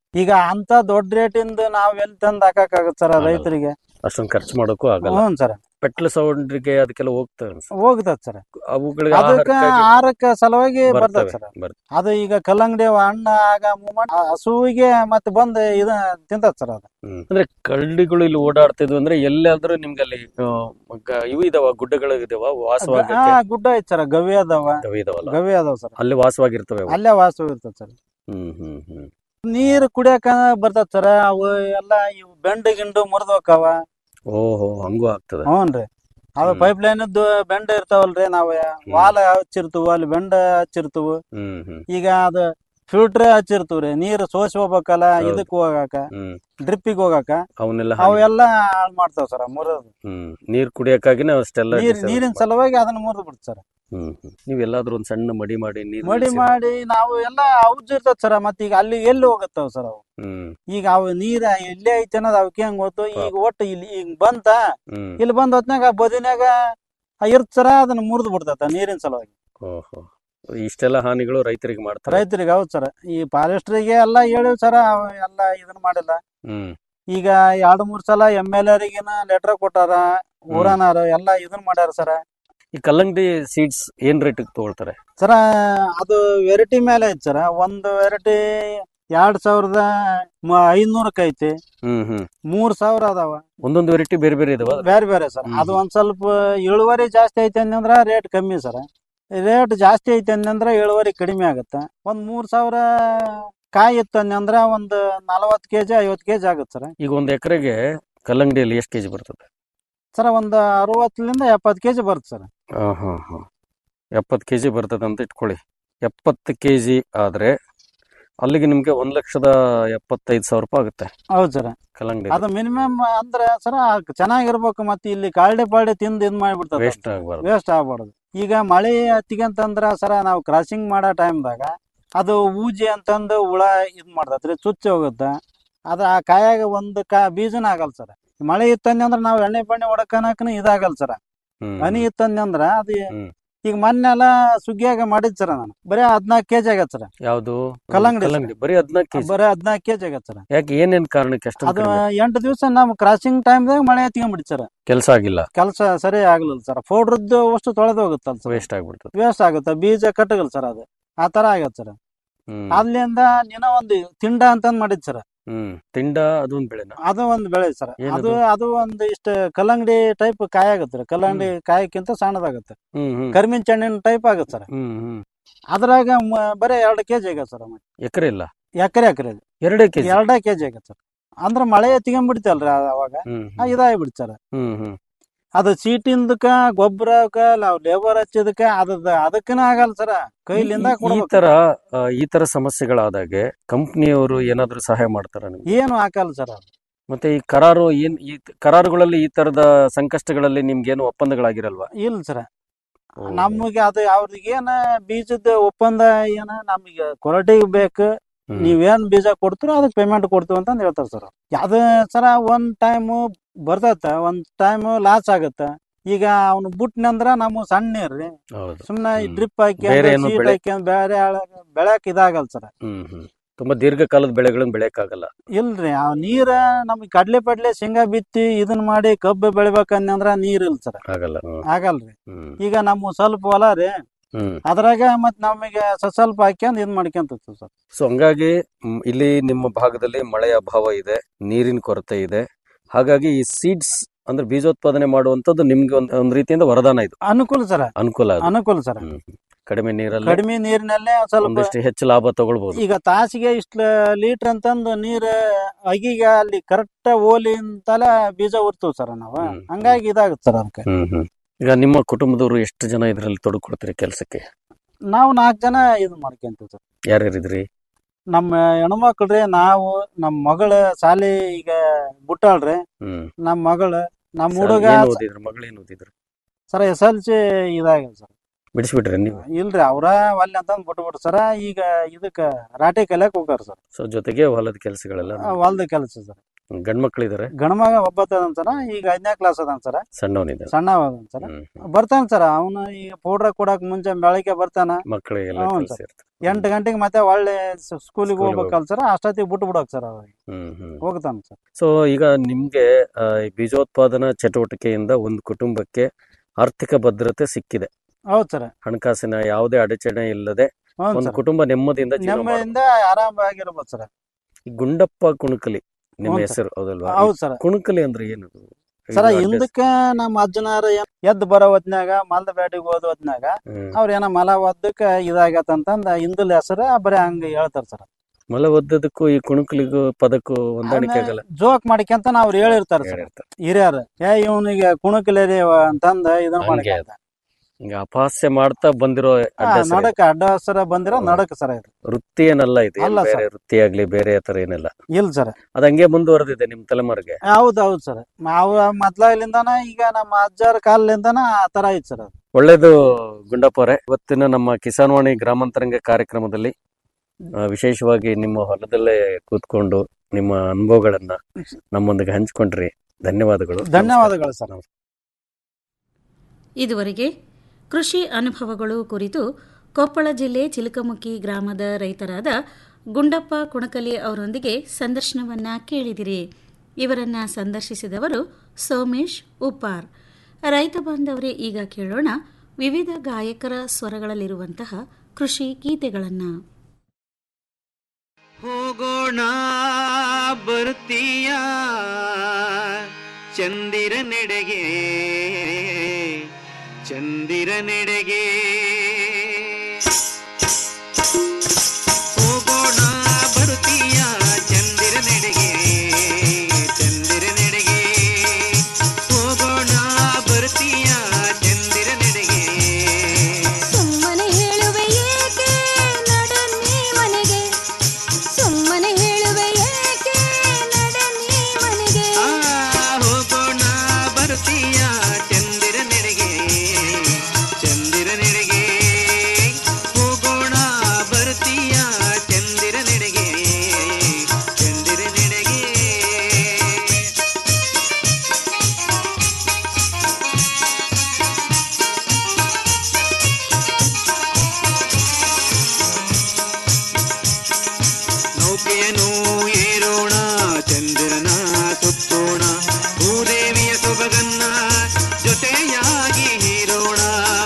ಈಗ ಅಂತ ದೊಡ್ಡ ರೇಟಿಂದ ನಾವ್ ಎಲ್ಲಿ ತಂದ್ ಹಾಕಕ್ ಸರ್ ಆಗಲ್ಲ. ರೈತರಿಗೆ ಅಷ್ಟೊಂದು ಖರ್ಚು ಮಾಡೋಕ್ಕೂ ಆಗಲ್ಲ ಹ್ಞೂ ಸರ್ ಪೆಟ್ಲು ಸೌಂಡ್ರಿಗೆ ಅದಕ್ಕೆಲ್ಲ ಹೋಗ್ತವೆ ಅನ್ಸುತ್ತೆ. ಹೋಗ್ತದ ಸರ್ ಅವುಗಳಿಗೆ ಅದಕ್ಕ ಆಹಾರಕ್ಕಾಗಿ ಆಹಾರಕ್ಕ ಸಲುವಾಗಿ ಬರ್ತದ ಬರ್ತವೆ ಸರ್ ಬರ್ತವೆ. ಅದು ಈಗ ಕಲ್ಲಂಗಡಿ ಹಣ್ಣ ಆಗ ಮೂಮೆಂಟ್ ಹಸುವಿಗೆ ಮತ್ತೆ ಬಂದ್ ಇದ ತಿಂತದ ಸರ್ ಅದು ಹ್ಮ್. ಅಂದ್ರೆ ಕಳ್ಳಿಗಳು ಇಲ್ಲಿ ಓಡಾಡ್ತಿದ್ವು ಅಂದ್ರೆ ಎಲ್ಲಾದ್ರೂ ನಿಮ್ಗೆ ಅಲ್ಲಿ ಆ, ಗ- ಇವು ಇದಾವ ಗುಡ್ಡಗಳು ಇದಾವ ಹಾ ವಾಸವಾಗಕ್ಕೆ ಗುಡ್ಡ ಐತ್ ಸರ್ ಗವಿ ಅದಾವ ಗವಿ ಇದಾವಲ್ಲ ಗವಿ ಅದಾವ ಸರ್ ಅಲ್ಲಿ ವಾಸವಾಗಿರ್ತವೆ ಅವು. ಅಲ್ಲೇ ವಾಸ ಇರ್ತದ ಸರ್ ಹ್ಮ್ ಹ್ಮ್ ಹ್ಮ್ ನೀರ್ ಕುಡಿಯಕ ಬರ್ತದ ಸರ್ ಅವು ಎಲ್ಲ ಇವು ಬೆಂಡ್ ಗಿಂಡು ಮುರಿದೋಕಾವ ಓಹೋ ಹಂಗೂ ಆಗ್ತದೆ ಹ್ಞೂನ್ರಿ ಅವು ಹ್ಮ್. ಪೈಪ್ ಲೈನ್ ಬೆಂಡ ಇರ್ತಾವಲ್ರಿ ನಾವ್ ವಾಲ ಹಚ್ಚಿರ್ತೀವಿ ಅಲ್ಲಿ ಬೆಂಡ ಹಚ್ಚಿರ್ತೀವಿ ಹ್ಮ್ ಹ್ಮ್ ಈಗ ಅದು ಫಿಲ್ಟರ್ ಹಚ್ಚಿರ್ತೀವ್ರಿ ನೀರ್ ಸೋಸಿ ಹೋಗ್ಬೇಕಲ್ಲ ಹೌದು. ಇದಕ್ ಹೋಗಾಕ ಹ್ಮ್ ಡ್ರಿಪ್ಪಿಗೆ ಹೋಗಾಕ ಅವನ್ನೆಲ್ಲ ಹಾನಿ- ಅವೆಲ್ಲ ಹಾಳ್ ಮಾಡ್ತಾವ ಸರ್ ಮುರಿದು ಹ್ಮ್ ನೀರ್ ಕುಡಿಯಕ್ಕಾಗಿನೇ ಅಷ್ಟೆಲ್ಲ ನೀರ್ disturbance ನೀರಿನ ಮಾಡ್ತವೆ. ಸಲುವಾಗಿ ಅದನ್ನ ಮುರಿದು ಬಿಡ್ತ ಸರ್ ಹ್ಮ್ ಹ್ಮ್. ನೀವೆಲ್ಲಾದ್ರೂ ಒಂದ್ ಸಣ್ಣ ಮಡಿ ಮಾಡಿ ನೀರ್ ಮಡಿ ನಿಲ್ಸಿ- ಮಾಡಿ ನಾವು ಎಲ್ಲ ಔಷಧ ಇರ್ತದ ಸರ್ ಮತ್ತೆ ಈಗ ಅಲ್ಲಿ ಎಲ್ಲಿ ಹೋಗತ್ತಾವ ಸರ್ ಅವು ಹ್ಮ್ ಈಗ ಅವು ನೀರ ಎಲ್ಲೇ ಐತಿ ಅನ್ನೋದು ಅವಕ್ಕೆ ಹೆಂಗ್ ಗೊತ್ತು ಈಗ ಒಟ್ಟು ಇಲ್ಲಿ ಈಗ ಬಂತ ಹ್ಮ್ ಇಲ್ಲಿ ಬಂದ ಹೊತ್ನಾಗ ಬದಿನಾಗ ಇರ್ತ ಸರ ಅದನ್ನ ಮುರಿದು ಬಿಡ್ತೈತ ನೀರಿನ ಸಲುವಾಗಿ ಓಹೋ ಇಷ್ಟೆಲ್ಲ ಹಾನಿಗಳು ರೈತರಿಗೆ ಮಾಡ್ತಾರೆ ರೈತರಿಗೆ ಹೌದ್ ಸರ್ ಈ ಫಾರೆಸ್ಟ್ರಿಗೆ ಎಲ್ಲ ಹೇಳಿವ್ ಸರ ಅವ್ ಎಲ್ಲ ಇದನ್ನ ಮಾಡಿಲ್ಲ ಹ್ಮ್ ಈಗ ಎರಡ್ ಮೂರ್ ಸಲ ಎಮ್ ಎಲ್ ಎರಿಗಿನ ಲೆಟರ್ ಕೊಟ್ಟಾರ ಊರನಾರ ಎಲ್ಲ ಇದನ್ ಮಾಡ್ಯಾರ ಸರ ಈ ಕಲ್ಲಂಗಡಿ ಸೀಡ್ಸ್ ಏನ್ ರೇಟ್ ತಗೊಳ್ತಾರೆ ಸರ ಅದು ವೆರೈಟಿ ಮೇಲೆ ಐತಿ ಸರ ಒಂದು ವೆರೈಟಿ ಎರಡ್ ಸಾವಿರದ ಮ- ಐನೂರಕ್ಕೆ ಐತಿ ಹ್ಮ್ ಹ್ಮ್ ಮೂರ್ ಸಾವಿರ ಅದಾವ ಒಂದೊಂದು ವೆರೈಟಿ ಬೇರೆ ಬೇರೆ ಇದಾವ ಬೇರೆ ಬೇರೆ ಸರ್ ಹ್ಮ್. ಅದು ಒಂದ್ ಸ್ವಲ್ಪ ಇಳುವರಿ ಜಾಸ್ತಿ ಐತಿ ಅಂದ್ರ ರೇಟ್ ಕಮ್ಮಿ ಸರ್ ರೇಟ್ ಜಾಸ್ತಿ ಐತಿ ಅಂದ್ರ ಇಳುವರಿ ಕಡಿಮೆ ಆಗತ್ತ ಒಂದ್ ಮೂರ್ ಸಾವಿರ ಕಾಯಿ ಇತ್ತು ಅಂದ್ರ ಒಂದ್ ನಲವತ್ ಕೆಜಿ ಐವತ್ ಕೆಜಿ ಆಗತ್ತೆ ಸರ್ ಈಗ ಒಂದ್ ಎಕರೆಗೆ ಕಲ್ಲಂಗಡಿಯಲ್ಲಿ ಎಷ್ಟು ಕೆಜಿ ಬರ್ತದೆ ಸರ್ ಒಂದ್ ಅರವತ್ತರಿಂದ ಎಪ್ಪತ್ ಕೆಜಿ ಬರುತ್ತೆ ಸರ್ ಹಾ ಹಾ ಹಾ ಎಪ್ಪತ್ತು ಕೆ ಜಿ ಬರ್ತದೆ ಅಂತ ಇಟ್ಕೊಳ್ಳಿ ಎಪ್ಪತ್ತು ಕೆ ಜಿ ಆದರೆ ಅಲ್ಲಿಗೆ ನಿಮಗೆ ಒಂದು ಲಕ್ಷದ ಎಪ್ಪತ್ತೈದು ಸಾವಿರ ರೂಪಾಯಿ ಆಗುತ್ತೆ ಹೌದ್ ಸರ್ ಕಲ್ಲಂಗಡಿ ಅದು ಮಿನಿಮಮ್ ಅಂದ್ರೆ ಸರ ಚೆನ್ನಾಗಿರ್ಬೇಕು ಮತ್ತೆ ಇಲ್ಲಿ ಕಾಲ್ಡೆ ಪಾಲ್ಡೆ ತಿಂದು ಇದ್ ಮಾಡ್ಬಿಡ್ತದೆ ವೇಸ್ಟ್ ಆಗಬಾರ್ದು ವೇಸ್ಟ್ ಆಗ್ಬಾರ್ದು ಈಗ ಮಳೆ ಹತ್ತಿಗೆ ಅಂತಂದ್ರ ಸರ ನಾವು ಕ್ರಾಸಿಂಗ್ ಮಾಡೋ ಟೈಮ್ದಾಗ ಅದು ಊಜಿ ಅಂತಂದು ಹುಳ ಇದ್ ಮಾಡ್ತೈತ್ರಿ ಚುಚ್ಚಿ ಹೋಗುತ್ತ ಅದ ಆ ಕಾಯಾಗ ಒಂದ್ ಕಾ ಬೀಜನ ಆಗಲ್ಲ ಸರ್ ಮಳೆ ಇತ್ತಂದ್ರೆ ಅಂದ್ರೆ ನಾವು ಎಣ್ಣೆ ಪಣ್ಣೆ ಹೊಡಕನಕನ ಇದಾಗಲ್ಲ ಸರ್ ಹ್ಮ್ ಹನಿ ಇತ್ತಂದ್ರೆ ಅದು ಹ್ಮ್. ಈಗ ಮೊನ್ನೆಲ್ಲ ಸುಗ್ಗಿಯಾಗ ಮಾಡಿದ್ ಸರ್ ನಾನು ಬರೀ ಹದ್ನಾಲ್ಕು ಕೆಜಿ ಆಗತ್ತೆ ಸರ್ ಯಾವುದು ಕಲ್ಲಂಗಡಿ ಸರ್. ಕಲ್ಲಂಗಡಿ ಬರೀ ಹದಿನಾಲ್ಕು ಕೆ ಜಿ ಬರೀ ಹದ್ನಾಲ್ಕು ಕೆಜಿ ಆಗತ್ತೆ ಸರ್ ಯಾಕೆ ಏನೇನ್ ಕಾರಣಕ್ಕೆ ಅದು ಅಷ್ಟೊಂದು ಎಂಟು ದಿವಸ ನಮ್ ಕ್ರಾಸಿಂಗ್ ಟೈಮ್ದಾಗ ಮಳೆ ಹತ್ಕೊಂಡ್ಬಿಡ್ತು ಸರ್ ಕೆಲಸ ಆಗಿಲ್ಲ ಕೆಲಸ ಸರಿ ಆಗ್ಲಿಲ್ಲ ಸರ್ ಪೌಡ್ರದ್ದು ಅಷ್ಟು ತೊಳೆದು ಹೋಗುತ್ತಲ್ಲ ಸರ್ ವೇಸ್ಟ್ ಆಗ್ಬಿಡ್ತದೆ ವೇಸ್ಟ್ ಆಗುತ್ತೆ ಬೀಜ ಕಟ್ಟಗಲ್ ಸರ್ ಅದು ಆ ತರ ಆಗತ್ತೆ ಸರ್ ಹ್ಮ್ ಅಲ್ಲಿಂದ ನಿನ್ನ ಒಂದು ತಿಂಡ ಅಂತಂದ್ ಮಾಡಿದ್ ಸರ್ ಹ್ಮ್ ತಿಂಡ ಅದೊಂದು ಬೆಳೆನ ಅದು ಒಂದು ಬೆಳೆ ಸರ್ ಏನದು? ಅದು ಅದು ಒಂದು ಇಷ್ಟ ಕಲ್ಲಂಗಡಿ ಟೈಪ್ ಕಾಯಿ ಆಗತ್ತೆ ಕಲ್ಲಂಗಡಿ ಕಾಯಕ್ಕಿಂತ ಸಣ್ಣದಾಗತ್ತೆ ಹ್ಮ್ ಹ್ಮ್ ಕರ್ಮಿನ್ ಚೆಣ್ಣಿನ ಟೈಪ್ ಆಗತ್ತೆ ಸರ್ ಹ್ಮ್ ಹ್ಮ್ ಅದ್ರಾಗ ಮ- ಬರೀ ಎರಡು ಕೆಜಿ ಆಗತ್ತೆ ಸರ್ ಎಕರೆ ಇಲ್ಲ ಎಕರೆ ಎಕರೆ ಎರಡೇ ಕೆ ಜಿ ಎರಡೇ ಕೆಜಿ ಆಗತ್ತೆ ಸರ್ ಅಂದ್ರ ಮಳೆ ಎತ್ಕೊಂಡ್ಬಿಡ್ತಲ್ರಿ ಅವಾಗ ಹ್ಮ್ ಆ, ಇದಾಗ್ಬಿಡ್ತು ಸರ್ ಹ್ಮ್ ಹ್ಮ್ ಅದು ಸೀಟಿಂದಕ್ಕ ಗೊಬ್ಬರಕ್ಕ ನಾವು ಲೇಬರ್ ಹಚ್ಚಿದಕ್ಕ ಅದ ಅದಕ್ಕನ ಆಗಲ್ಲ ಸರ್ ಕೈಲಿಂದ ಈ- ಈ ಕೊಡ್ಬೇಕು ತರ ಆ, ಈ ತರ ಸಮಸ್ಯೆಗಳಾದಾಗೆ ಕಂಪ್ನಿಯವರು ಏನಾದ್ರು ಸಹಾಯ ಮಾಡ್ತಾರ ನಿಮ್ಗೆ ಏನು ಹಾಕಲ್ಲ ಸರ್ ಅದು ಮತ್ತೆ ಈ ಕರಾರು ಏನ್ ಈ ಕರಾರುಗಳಲ್ಲಿ ಈ ತರದ ಸಂಕಷ್ಟಗಳಲ್ಲಿ ನಿಮ್ಗೇನು ಒಪ್ಪಂದಗಳಾಗಿರಲ್ವಾ ಇಲ್ಲ ಸರ್ ಓ. ನಮಗೆ ಅದು ಅವ್ರಿಗೆ ಏನ ಬೀಜದ ಒಪ್ಪಂದ ಏನ ನಮಗೆ ಕ್ವಾಲಿಟಿಗೆ ಬೇಕು ಹ್ಮ್. ನೀವೇನ್ ಬೀಜ ಕೊಡ್ತೀರೋ ಅದಕ್ಕೆ ಪೇಮೆಂಟ್ ಕೊಡ್ತೀವಿ ಅಂತ ಹೇಳ್ತಾರೆ ಸರ್ ಅದು ಸರ ಒಂದ್ ಟೈಮ್ ಬರ್ತೈತ ಒಂದ್ ಟೈಮ್ ಲಾಸ್ ಆಗತ್ತ ಈಗ ಅವ್ನು ಬಿಟ್ನಂದ್ರ ನಮ್ಮ ಸಣ್ಣ ನೀರ್ರಿ ಹೌದು ಸುಮ್ನೆ ಹ್ಮ್. ಡ್ರಿಪ್ ಹಾಕಿ ಬೇರೆ ಏನು ಸೀಟ್ ಬೆಳೆ- ಹಾಕಿ ಬೇರೆ ಬೆಳಕ್ ಇದಾಗಲ್ಲ ಸರ್ ಹ್ಮ್ ಹ್ಮ್ ತುಂಬಾ ದೀರ್ಘಕಾಲದ ಬೆಳೆಗಳನ್ನ ಬೆಳೆಯಕ್ಕಾಗಲ್ಲ ಇಲ್ರಿ ಆ ನೀರ ನಮ್ಗೆ ಕಡ್ಲೆ ಪಡ್ಲೆ ಶೇಂಗಾ ಬಿತ್ತಿ ಇದನ್ ಮಾಡಿ ಕಬ್ಬು ಬೆಳಿಬೇಕಂದ್ರ ನೀರ್ ಇಲ್ಲ ಸರ್ ಆಗಲ್ಲ ಹ್ಮ್. ಆಗಲ್ರಿ ಹ್ಮ್ ಈಗ ನಮ್ಮ ಸ್ವಲ್ಪ ಹೊಲ ರೀ ಹ್ಮ್ ಅದ್ರಾಗ ಮತ್ ನಮಗೆ ಸ- ಸ್ವಲ್ಪ ಹಾಕ್ಯಂದ್ ಇದ್ ಮಾಡ್ಕೊಂತ ಸರ್ ಸೊ ಹಂಗಾಗಿ ಮ್, ಇಲ್ಲಿ ನಿಮ್ಮ ಭಾಗದಲ್ಲಿ ಮಳೆಯ ಅಭಾವ ಇದೆ ನೀರಿನ ಕೊರತೆ ಇದೆ ಹಾಗಾಗಿ ಈ ಸೀಡ್ಸ್ ಅಂದ್ರೆ ಬೀಜೋತ್ಪಾದನೆ ಮಾಡುವಂತದ್ದು ನಿಮ್ಗೆ ಒಂದ್ ಒಂದ್ ರೀತಿಯಿಂದ ವರದಾನ ಇದು ಅನುಕೂಲ ಸರ್ ಅನುಕೂಲ ಅದು ಅನುಕೂಲ ಸರ್ ಹ್ಮ್. ಕಡಿಮೆ ನೀರಲ್ಲಿ ಕಡಿಮೆ ನೀರಿನಲ್ಲೇ ಒಂದ್ ಸ್ವಲ್ಪ ಒಂದಿಷ್ಟು ಹೆಚ್ಚು ಲಾಭ ತಗೊಳ್ಬಹುದು ಈಗ ತಾಸಿಗೆ ಇಷ್ಟ ಲೀಟರ್ ಅಂತಂದು ನೀರ್ ಅಗಿಗೆ ಅಲ್ಲಿ ಕರೆಕ್ಟ್ ಓಲಿ ಅಂತಲ ಬೀಜ ಉರ್ತೀವಿ ಸರ್ ನಾವು ಹ್ಮ್. ಹಂಗಾಗಿ ಇದಾಗುತ್ತೆ ಸರ್ ಅದಕ್ಕೆ ಹ್ಮ್ ಹ್ಮ್ ಈಗ ನಿಮ್ಮ ಕುಟುಂಬದವರು ಎಷ್ಟು ಜನ ಇದರಲ್ಲಿ ತೊಡಕೊಡ್ತೀರಿ ಕೆಲಸಕ್ಕೆ ನಾವು ನಾಲ್ಕು ಜನ ಇದು ಮಾಡ್ಕೊಂತೀವಿ ಸರ್ ಯಾರ್ಯಾರಿದ್ರಿ ನಮ್ಮ ಹೆಣ್ಮಕ್ಳ್ರಿ ನಾವು ನಮ್ಮ ಮಗಳ ಶಾಲೆ ಈಗ ಬಿಟ್ಟಾಳ್ರಿ ಹ್ಮ್ ನಮ್ಮ ಮಗಳು ನಮ್ಮ ಹುಡುಗ ಏನ್ ಓದಿದ್ರು ಮಗಳೇನ್ ಓದಿದ್ರು ಸರ್ ಎಸ್ ಎಲ್ ಸಿ ಇದಾಗ್ಯದ ಸರ್ ಬಿಡಿಸ್ಬಿಟ್ರಿ ನೀವು ಇಲ್ರಿ ಅವ್ರ ಒಲ್ಲೆ ಅಂತಂದ್ ಬಿಟ್ಬಿಟ್ರು ಸರ ಈಗ ಇದಕ್ಕ ರಾಟಿ ಕಲಿಯಕ್ ಹೋಗಾರ ಸರ್ ಸೊ ಜೊತೆಗೆ ಹೊಲದ ಕೆಲಸಗಳೆಲ್ಲ ಹೊಲ್ದ ಕೆಲಸ ಸರ್ ಗಂಡ್ ಮಕ್ಳಿದಾರೆ ಗಣಮಗ ಒಬ್ಬತ್ತ ಅದಾನ ಸರ ಈಗ ಐದನೇ ಕ್ಲಾಸ್ ಅದಾನ ಸರ ಸಣ್ಣವನಿದ್ದಾನೆ ಸಣ್ಣ ಅದಾನ ಸರ ಬರ್ತಾನ ಸರ ಅವನು ಈಗ ಪೌಡ್ರ್ ಕೊಡಕ್ ಮುಂಚೆ ಬೆಳಗ್ಗೆ ಬರ್ತಾನ ಮಕ್ಕಳಿಗೆಲ್ಲ ಹ್ಞೂ ಕಲ್ಸಿ ಸರ್. ಎಂಟು ಗಂಟೆಗೆ ಮತ್ತೆ ಒಳ್ಳೆ ಸ್ಕೂಲಿಗೆ ಸ್ಕೂಲಿಗೆ ಹೋಗ್ಬೇಕಲ್ಲ ಸರ್ ಅಷ್ಟೊತ್ತಿಗೆ ಬಿಟ್ಟು ಬಿಡೋಕ್ ಸರ್ ಅವ್ರಿಗೆ ಹ್ಮ್ ಹ್ಮ್ ಹೋಗ್ತಾನ ಸರ್ ಸೊ ಈಗ ನಿಮ್ಗೆ ಆ, ಈ ಬೀಜೋತ್ಪಾದನಾ ಚಟುವಟಿಕೆಯಿಂದ ಒಂದು ಕುಟುಂಬಕ್ಕೆ ಆರ್ಥಿಕ ಭದ್ರತೆ ಸಿಕ್ಕಿದೆ ಹೌದ್ ಸರ್ ಹಣಕಾಸಿನ ಯಾವುದೇ ಅಡಚಣೆ ಇಲ್ಲದೆ ಹೌದ್ ಒಂದು ಸರ್. ಕುಟುಂಬ ನೆಮ್ಮದಿಯಿಂದ ಜೀವನ ಮಾಡ್ಬೋದು. ನೆಮ್ಮದಿಯಿಂದ ಆರಾಮಾಗಿರ್ಬೋದು ಸರ್ ಈ ಗುಂಡಪ್ಪ ಕುಣಕಲಿ ನಿಮ್ಮ ಹ್ಞೂ ಸರ್. ಹೆಸರು ಹೌದಲ್ವಾ ಹೌದ್ ಈ ಸರ್. ಕುಣಕಲಿ ಅಂದ್ರೆ ಏನದು ಸರ ಇದು ಅಡ್ಡ- ಹಿಂದಕ್ಕ ನಮ್ಮ ಅಜ್ಜನಾರ ಎದ್ದು ಬರೋ ಹೊತ್ನ್ಯಾಗ ಮಲ್ದ ಬ್ಯಾಟಿಗೆ ಹೋದ ಹೊತ್ನ್ಯಾಗ ಹ್ಮ್. ಅವ್ರ ಏನೋ ಮಲ ಒದ್ದಕ್ಕ ಇದಾಗತ್ತ ಅಂತಂದ ಹಿಂದಲ್ ಹೆಸರು ಬರೀ ಹಂಗ ಹೇಳ್ತಾರ ಸರ್ ಮಲ ಒದ್ದದಕ್ಕೂ ಈ ಕುಣಕಲಿಗೂ ಪದಕ್ಕೂ ಹೊಂದಾಣಿಕೆ ಆಗಲ್ಲ ಜೋಕ್ ಮಾಡಿಕ್ಯಂತ ಅವ್ರು ಹೇಳಿರ್ತಾರ ಸರ್ ಹೇಳಿರ್ತಾರೆ. ಹಿರಿಯರು ಏ ಇವನಿಗೆ ಕುಣಕಲೇರಿ ಅಂತಂದ ಇದನ್ನ ಹಂಗೆ ಮಾಡ್ಕ್ಯಂತ. ಹಿಂಗ ಅಪಹಾಸ್ಯ ಮಾಡ್ತಾ ಬಂದಿರೋ ಆ, ಅಡ್ಡ ಹೆಸರು ಇದು. ನಡಕ ಅಡ್ಡ ಹೆಸರ ಬಂದಿರೋ ನಡಕ ಸರ ಇದು ವೃತ್ತಿ ಏನಲ್ಲ ಇದು ಏನ್ ಅಲ್ಲ ಬೇರೆ ಸರ್. ವೃತ್ತಿ ಆಗ್ಲಿ ಬೇರೆ ತರ ಏನಿಲ್ಲ ಇಲ್ಲ ಸರ್ ಅದ್ ಹಂಗೆ ಮುಂದುವರೆದಿದೆ ನಿಮ್ ತಲೆಮಾರಿಗೆ ಹೌದ್ ಹೌದ್ ಸರ್ ನಾವು ಮೊದ್ಲಾಗ್ಲಿಂದಾನ ಈಗ ನಮ್ಮ ಅಜ್ಜರ ಕಾಲದಿಂದಾನ ಆ ತರ ಐತ್ ಸರ್ ಅದು ಒಳ್ಳೇದು ಗುಂಡಪ್ಪ ಅವರೇ ಇವತ್ತಿನ ನಮ್ಮ ಕಿಸಾನ್ವಾಣಿ ಗ್ರಾಮಾಂತರಂಗ ಕಾರ್ಯಕ್ರಮದಲ್ಲಿ ಆ, ವಿಶೇಷವಾಗಿ ನಿಮ್ಮ ಹೊಲದಲ್ಲೇ ಕೂತ್ಕೊಂಡು ನಿಮ್ಮ ಅನುಭವಗಳನ್ನ ನಮ್ಮೊಂದಿಗೆ ಹಂಚ್ಕೊಂಡ್ರಿ ಧನ್ಯವಾದಗಳು ಧನ್ಯವಾದಗಳು ಸರ್ ಇದುವರೆಗೆ ಕೃಷಿ ಅನುಭವಗಳು ಕುರಿತು ಕೊಪ್ಪಳ ಜಿಲ್ಲೆ ಚಿಲಕಮುಖಿ ಗ್ರಾಮದ ರೈತರಾದ ಗುಂಡಪ್ಪ ಕುಣಕಲಿ ಅವರೊಂದಿಗೆ ಸಂದರ್ಶನವನ್ನ ಕೇಳಿದಿರಿ ಇವರನ್ನ ಸಂದರ್ಶಿಸಿದವರು ಸೋಮೇಶ್ ಉಪ್ಪಾರ್ ರೈತ ಬಾಂಧವರೇ ಈಗ ಕೇಳೋಣ ವಿವಿಧ ಗಾಯಕರ ಸ್ವರಗಳಲ್ಲಿರುವಂತಹ ಕೃಷಿ ಗೀತೆಗಳನ್ನು ಹೋಗೋಣ ಬರ್ತೀಯ ಚಂದಿರ ನೆಡೆಗೆ ಚಂದಿರ ನೆಡೆಗೆ ಹೋಗೋಣ ಬರ್ತೀಯ ಚಂದಿರ ನೆಡೆಗೆ ಚಂದಿರ ನೆಡೆಗೆ ಹೋಗೋಣ ಬರ್ತೀಯ ಚಂದಿರ ನೆಡೆಗೆ ಸುಮ್ಮನೆ ಹೇಳುವೆ ಏಕೆ ನಡನ್ನಿ ಮನೆಗೆ ಸುಮ್ಮನೆ ಹೇಳುವೆ ಏಕೆ ನಡನ್ನಿ ಮನೆಗೆ ಹೋಗೋಣ ಬರ್ತೀಯ ಚಂದಿರ ನೆಡೆಗೆ ಚಂದಿರ ನೆಡೆಗೆ ಹೋಗೋಣ ಬರ್ತೀಯ ಚಂದಿರ ನೆಡೆಗೆ ಚಂದಿರ ನೆಡೆಗೆ ನೌಕೆಯನ್ನು ಏರೋಣ ಚಂದಿರನ ಸುತ್ತೋಣ ಭೂದೇವಿಯ ಸೊಬಗನ್ನ ಜೊತೆಯಾಗಿ ಹೀರೋಣ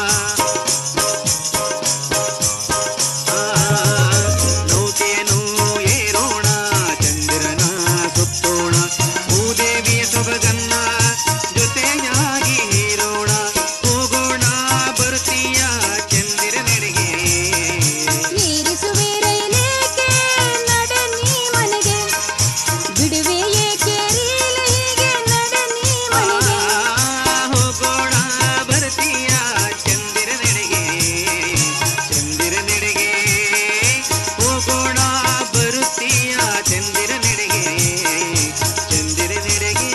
ಆ, ನೌಕೆಯನ್ನು ಏರೋಣ ಚಂದಿರನ ಸುತ್ತೋಣ ಭೂದೇವಿಯ ಸೊಬಗನ್ನ ಜೊತೆಯಾಗಿ ಹೀರೋಣ ಹೋಗೋಣ ಬರ್ತೀಯ ಚಂದಿರ ನೆಡೆಗೆ ನೀರಿಸುವೆ ರೈಲೇಕೆ ನಡನ್ನಿ ಮನೆಗೆ ಬಿಡುವೆ ಏಕೆ ರೀಲು ಹೀಗೆ ನಡನ್ನಿ ಮನೆಗೆ ಹೋಗೋಣ ಬರ್ತೀಯ ಚಂದಿರ ನೆಡೆಗೆ ಚಂದಿರ ನೆಡೆಗೆ ಹೋಗೋಣ ಬರುತ್ತೀಯ ಚಂದಿರ ನೆಡೆಗೆ ಚಂದಿರ ನೆಡೆಗೆ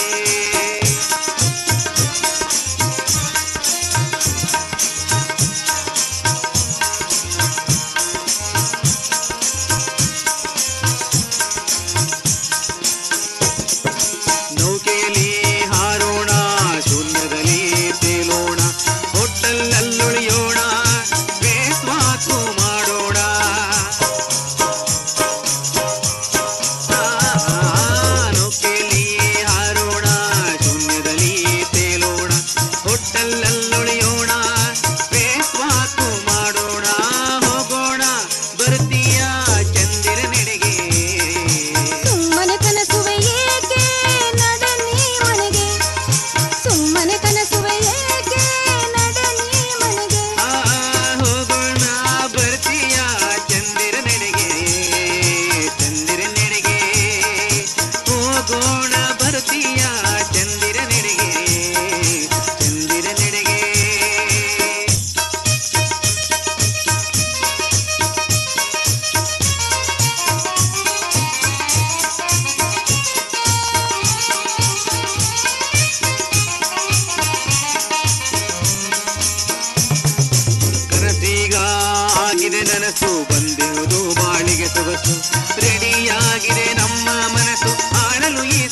ನೌಕೆಯಲ್ಲಿ ಹಾರೋಣ ಶೂನ್ಯದಲ್ಲಿ ತೇಲೋಣ ಹೋಟೆಲ್ಲುಳಿಯೋಣ ಬೇಸ್ ಮಾತು ಮಾಡೋಣ ಆ, ನೌಕೆಯಲ್ಲಿ ಹಾರೋಣ ಶೂನ್ಯದಲ್ಲಿ ತೇಲೋಣ ಹೋಟೆಲ್ಲುಳಿಯೋಣ ಬೇಸ್ ಮಾತು ಮಾಡೋಣ ಹೋಗೋಣ ಬರ್ತೀಯ ಚಂದಿರ ನೆಡೆಗೆ ಸುಮ್ಮನೆ ಕನಸುವೆ ಏಕೆ ನಡನ್ನಿ ಮನೆಗೆ ಸುಮ್ಮನೆ ಕನಸುವೆ ಏಕೆ ನಡನ್ನಿ ಮನೆಗೆ ಹೋಗೋಣ ಬರ್ತೀಯ ಚಂದಿರ ನೆಡೆಗೆ ಚಂದಿರ ನೆಡೆಗೆ ಹೋಗೋಣ ಬರ್ತೀಯ ಚಂದಿರ ನೆಡೆಗೆ ಚಂದಿರ ನೆಡೆಗೆ ಕನಸೀಗ ಆಗಿದೆ ನನಸು ಬಂದಿರುವುದು ಬಾಳಿಗೆ ಸೊಗಸು ರೆಡಿಯಾಗಿದೆ ನಮ್ಮ ಮನಸ್ಸು ಆಡಲು ಈ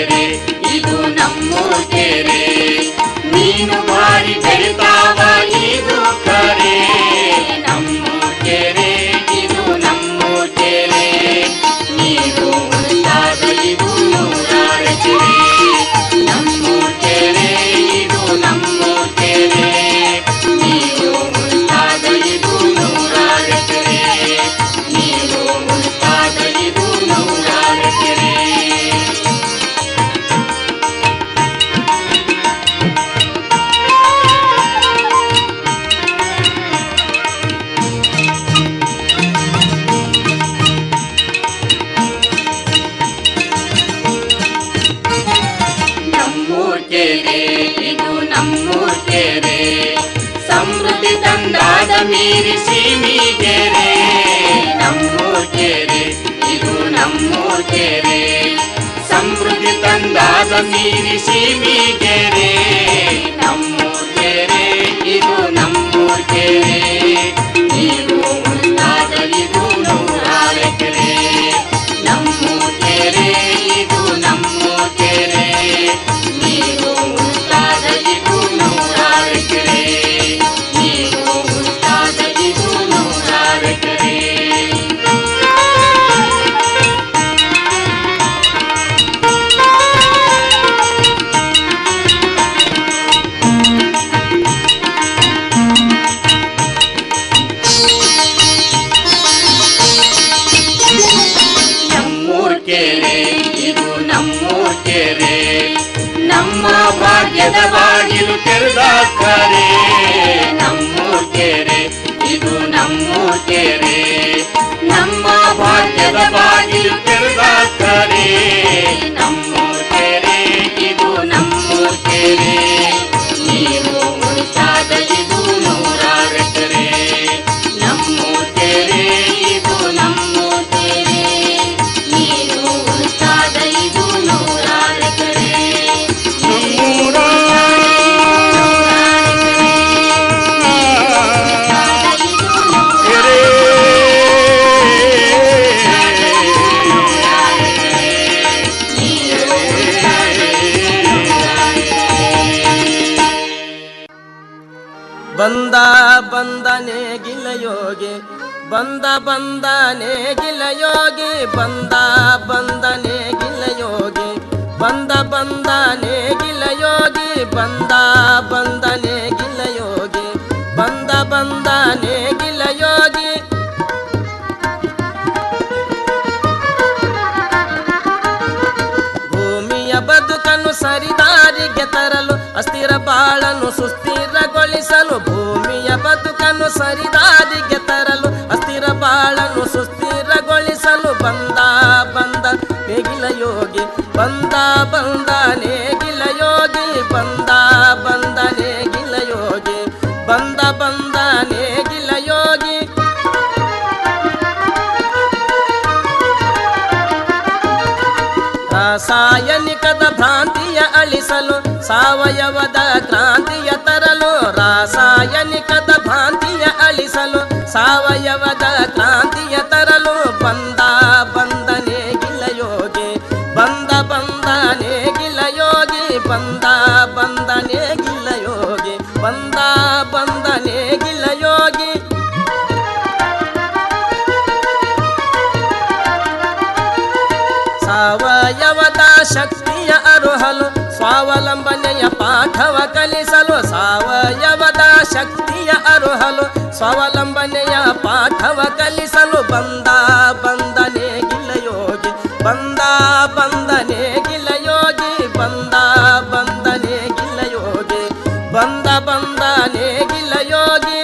ಕೆರೆ ಇದು ನಮ್ಮೂರ್ ಕೆರೆ ನೀನು ಭಾರಿ ಬೆಳಿತಾವ ಇದು ಕರೆ ನಮ್ಮೂರ್ ಕೆರೆ ಇದು ನಮ್ಮೂರ್ ಕೆರೆ ನೀರು ಉಳಿತಾದ ಇದು ನೂರಾರ ಕೆರೆ ನಮ್ಮೂರ್ ಕೆರೆ ಇದು ನಮ್ಮೂರ್ ಕೆರೆ ನೀರು ಉಳಿತಾದ ಇದು ನೂರಾರ ಕೆರೆ ನೀರು ಉಳಿತಾದ ಇದು ನೂರಾರ ಕೆರೆ ನಮ್ಮೂರ್ ಕೆರೆ ಇದು ನಮ್ಮೂರ್ ಕೆರೆ ಸಮೃದ್ಧಿ ತಂದಾದ ಮೀರಿ ಸೀಮಿಗೆರೆ ನಮ್ಮೂರ್ ಕೆರೆ ಇದು ನಮ್ಮೂರ್ ಕೆರೆ ಸಮೃದ್ಧಿ ತಂದಾದ ಮೀರಿ ಸೀಮಿಗೆರೆ ನಮ್ಮೂರ್ ಕೆರೆ ಇದು ನಮ್ಮೂರ್ ಕೆರೆ ನೀರು ಉಳಿತಾದ ಇದು ನೂರಾರ ಕೆರೆ ನಮ್ಮೂರ್ ಕೆರೆ ಇದು ನಮ್ಮೂರ್ ಕೆರೆ ನೀರು ಉಳಿತಾದ ಇದು ನೂರಾರ ಕೆರೆ ನೀರು ಉಳಿತಾದ ಇದು ನೂರಾರ ಕೆರೆ ನಮ್ಮೂರ್ ಕೆರೆ ಇದು ನಮ್ಮೂರ್ ಕೆರೆ ನಮ್ಮ ಭಾಗ್ಯದ ಬಾಗಿಲು ತೆರೆದಾಕರೆ ನಮ್ಮೂರ್ ಕೆರೆ ಇದು ನಮ್ಮೂರ್ ಕೆರೆ ನಮ್ಮ ಭಾಗ್ಯದ ಬಾಗಿಲು ತೆರೆದಾಕರೆ ನಮ್ಮೂರ್ ಕೆರೆ ಇದು ನಮ್ಮೂರ್ ಕೆರೆ ನೀರು ಉಳಿತಾದ ಇದು ನೂರಾರ ಕೆರೆ ನಮ್ಮೂರ್ ಕೆರೆ ಇದು ನಮ್ಮೂರ್ ಕೆರೆ ನೀರು ಉಳಿತಾದ ಇದು ನೂರಾರ ಕೆರೆ ಬಂದ ಬಂದನೆ ಗಿಲಯೋಗಿ ಬಂದ ಬಂದನೆ ಗಿಲಯೋಗಿ ಬಂದ ಬಂದನೆ ಗಿಲಯೋಗಿ ಬಂದ ಬಂದನೆ ಗಿಲಯೋಗಿ ಬಂದ ಬಂದನೆ ಗಿಲಯೋಗಿ ಬಂದ ಬಂದನೆ ಗಿಲಯೋಗಿ ಭೂಮಿಯ ಬದುಕನ್ನು ಸರಿದಾರಿಗೆ ತರಲು ಅಸ್ಥಿರ ಬಾಳನ್ನು ಸುಸ್ಥಿರಗೊಳಿಸಲು ಭೂಮಿಯ ಬದುಕನ್ನು ಸರಿದಾರಿಗೆ ತರಲು ಅಸ್ಥಿರ ಬಾಳನ್ನು ಸುಸ್ಥಿರಗೊಳಿಸಲು ಬಂದ ಬಂದ ನೇಗಿಲ ಯೋಗಿ ಬಂದ ಬಂದ ನೇಗಿಲ ಯೋಗಿ ಬಂದ ಬಂದ ನೇಗಿಲ ಯೋಗಿ ಬಂದ ಬಂದ ನೇಗಿಲ ಯೋಗಿ ರಾಸಾಯನಿಕದ ಭ್ರಾಂತಿಯ ಅಳಿಸಲು ಸಾವಯವದ ಕ್ರಾಂತಿಯ ತರಲು ರಾಸಾಯನಿಕದ ಭ್ರಾಂತಿಯ ಅಳಿಸಲು ಸಾವಯವದ ಕ್ರಾಂತಿಯ ತರಲು ಬಂದ ಬಂದನೆ ಗಿಲಯೋಗಿ ಬಂದ ಬಂದನೆ ಗಿಲಯೋಗಿ ಬಂದ ಬಂದನೆ ಗಿಲಯೋಗಿ ಬಂದ ಬಂದನೆ ಗಿಲಯೋಗಿ ಸಾವಯವದ ಶಕ್ತಿಯ ಅರುಹಲು ಸ್ವಾವಲಂಬನೆಯ ಪಾಠವ ಕಲಿಸಲು ಸಾವಯವದ ಶಕ್ತಿಯ ಅರುಹಲು ಸ್ವಾವಲಂಬನೆಯ ಪಾಠವ ಕಲಿಸಲು ಬಂದ ಬಂದನೆ ಗಿಲಯೋಗಿ ಬಂದ ಬಂದನೆ ಗಿಲಯೋಗಿ ಬಂದ ಬಂದನೆ ಗಿಲಯೋಗಿ ಬಂದ ಬಂದನೆ ಗಿಲಯೋಗಿ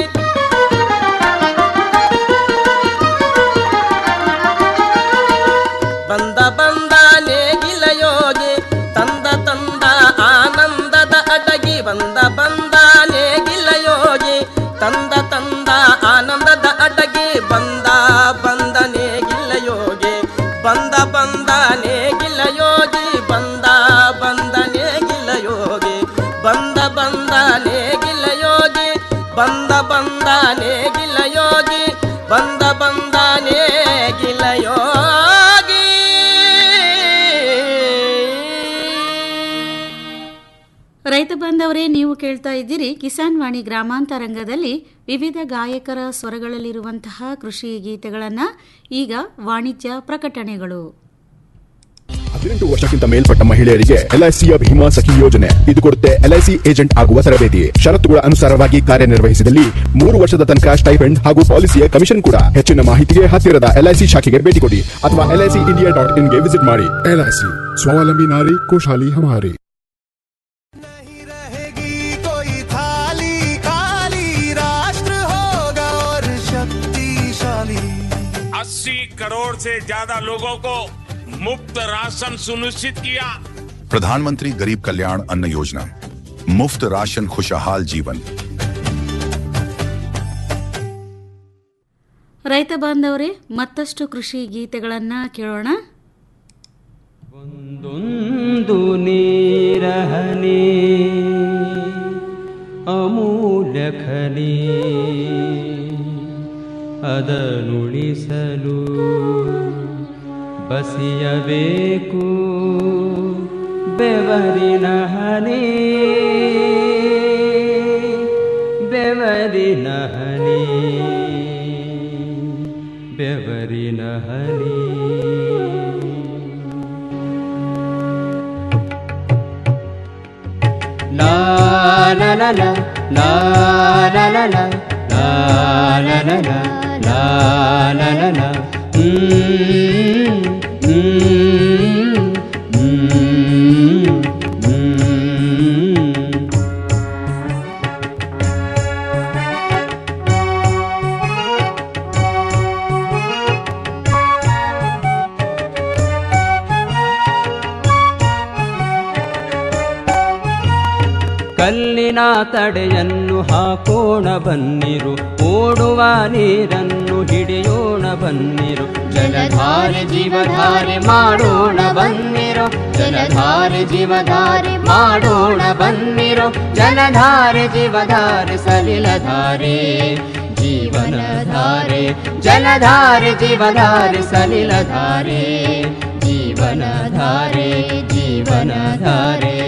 ಬಂದ ಬಂದ ನೇಗಿಲ ಯೋಗಿ ತಂದ ತಂದ ಆನಂದದ ಅಡಗಿ ಬಂದ ಬಂದ ನೇಗಿಲ ಯೋಗಿ ತಂದ ತಂದ ಆನಂದದ ಅಡಗಿ ಬಂದ ಬಂದ ನೇಗಿಲ ಯೋಗಿ ಬಂದ ಬಂದ ನೇಗಿಲ ಯೋಗಿ ಬಂದ ಬಂದ ನೇಗಿಲ ಯೋಗಿ ಬಂದ ಬಂದ ನೇಗಿಲ ಯೋಗಿ ಬಂದ ಬಂದ ನೇಗಿಲ ಯೋಗಿ ಬಂದ ಬಂದ ನೇಗಿಲ ಯೋಗಿ ರೈತ ಬಾಂಧವರೇ ನೀವು ಕೇಳ್ತಾ ಇದ್ದೀರಿ ಕಿಸಾನ್ ವಾಣಿ ಗ್ರಾಮಾಂತರಂಗದಲ್ಲಿ ವಿವಿಧ ಗಾಯಕರ ಸ್ವರಗಳಲ್ಲಿರುವಂತಹ ಕೃಷಿ ಗೀತೆಗಳನ್ನು ಈಗ ವಾಣಿಜ್ಯ ಪ್ರಕಟಣೆಗಳು ಹದಿನೆಂಟು ವರ್ಷಕ್ಕಿಂತ ಮೇಲ್ಪಟ್ಟ ಮಹಿಳೆಯರಿಗೆ ಎಲ್ಐಸಿಯ ಭೀಮಾ ಸಖಿ ಯೋಜನೆ ಇದು ಕೊಡುತ್ತೆ ಎಲ್ಐಸಿ ಏಜೆಂಟ್ ಆಗುವ ತರಬೇತಿ ಷರತ್ತುಗಳ ಅನುಸಾರವಾಗಿ ಕಾರ್ಯನಿರ್ವಹಿಸಿದಲ್ಲಿ ಮೂರು ವರ್ಷದ ತನಕ ಸ್ಟೈಪೆಂಡ್ ಹಾಗೂ ಪಾಲಿಸಿಯ ಕಮಿಷನ್ ಕೂಡ ಹೆಚ್ಚಿನ ಮಾಹಿತಿಗೆ ಹತ್ತಿರದ ಎಲ್ಐಸಿ ಶಾಖೆಗೆ ಭೇಟಿ ಕೊಡಿ ಅಥವಾ ಎಲ್ಐಸಿ ಇಂಡಿಯಾ ಡಾಟ್ ಇನ್ಗೆ ವಿಸಿಟ್ ಮಾಡಿ ಎಲ್ಐಸಿ ಸ್ವಾವಲಂಬಿ ನಾರಿ ಖುಷಹಾಲಿ ಹಮಾರಿ कोई थाली खाली राष्ट्र होगा और शक्तिशाली अस्सी करोड़ से ज्यादा लोगों को मुफ्त राशन सुनिश्चित किया प्रधानमंत्री गरीब कल्याण अन्न योजना मुफ्त राशन खुशहाल जीवन ರೈತ ಬಾಂಧವರೇ ಮತ್ತಷ್ಟು ಕೃಷಿ ಗೀತೆಗಳನ್ನು ಕೇಳೋಣ ಒಂದೊಂದು ನೀರಹನಿ ಅಮೂಲ್ಯ ಖನಿ ಅದನುಳಿಸಲು ಬಸಿಯಬೇಕು ಬೆವರಿನ ಹನಿ ಬೆವರಿನ ಹನಿ ಬೆವರಿನ ಹನಿ La la la la la la la la la la la la la la la la Mm, mm, mm, mm. ಕಲ್ಲಿನ ತಡೆಯನ್ನು ಹಾಕೋಣ ಬನ್ನಿರು ಓಡುವ ನೀರನ್ನು ಹಿಡಿಯೋಣ ಬನ್ನಿರು ಜಲಧಾರೆ ಜೀವಧಾರೆ ಮಾಡೋಣ ಬನ್ನಿರು ಜಲಧಾರೆ ಜೀವಧಾರೆ ಮಾಡೋಣ ಬನ್ನಿರು ಜಲಧಾರೆ ಜೀವಧಾರೆ ಸಲಿಲಧಾರೆ ಜೀವನಧಾರೆ ಜಲಧಾರೆ ಜೀವಧಾರೆ ಸಲಿಲಧಾರೆ ಜೀವನಧಾರೆ ಜೀವನಧಾರೆ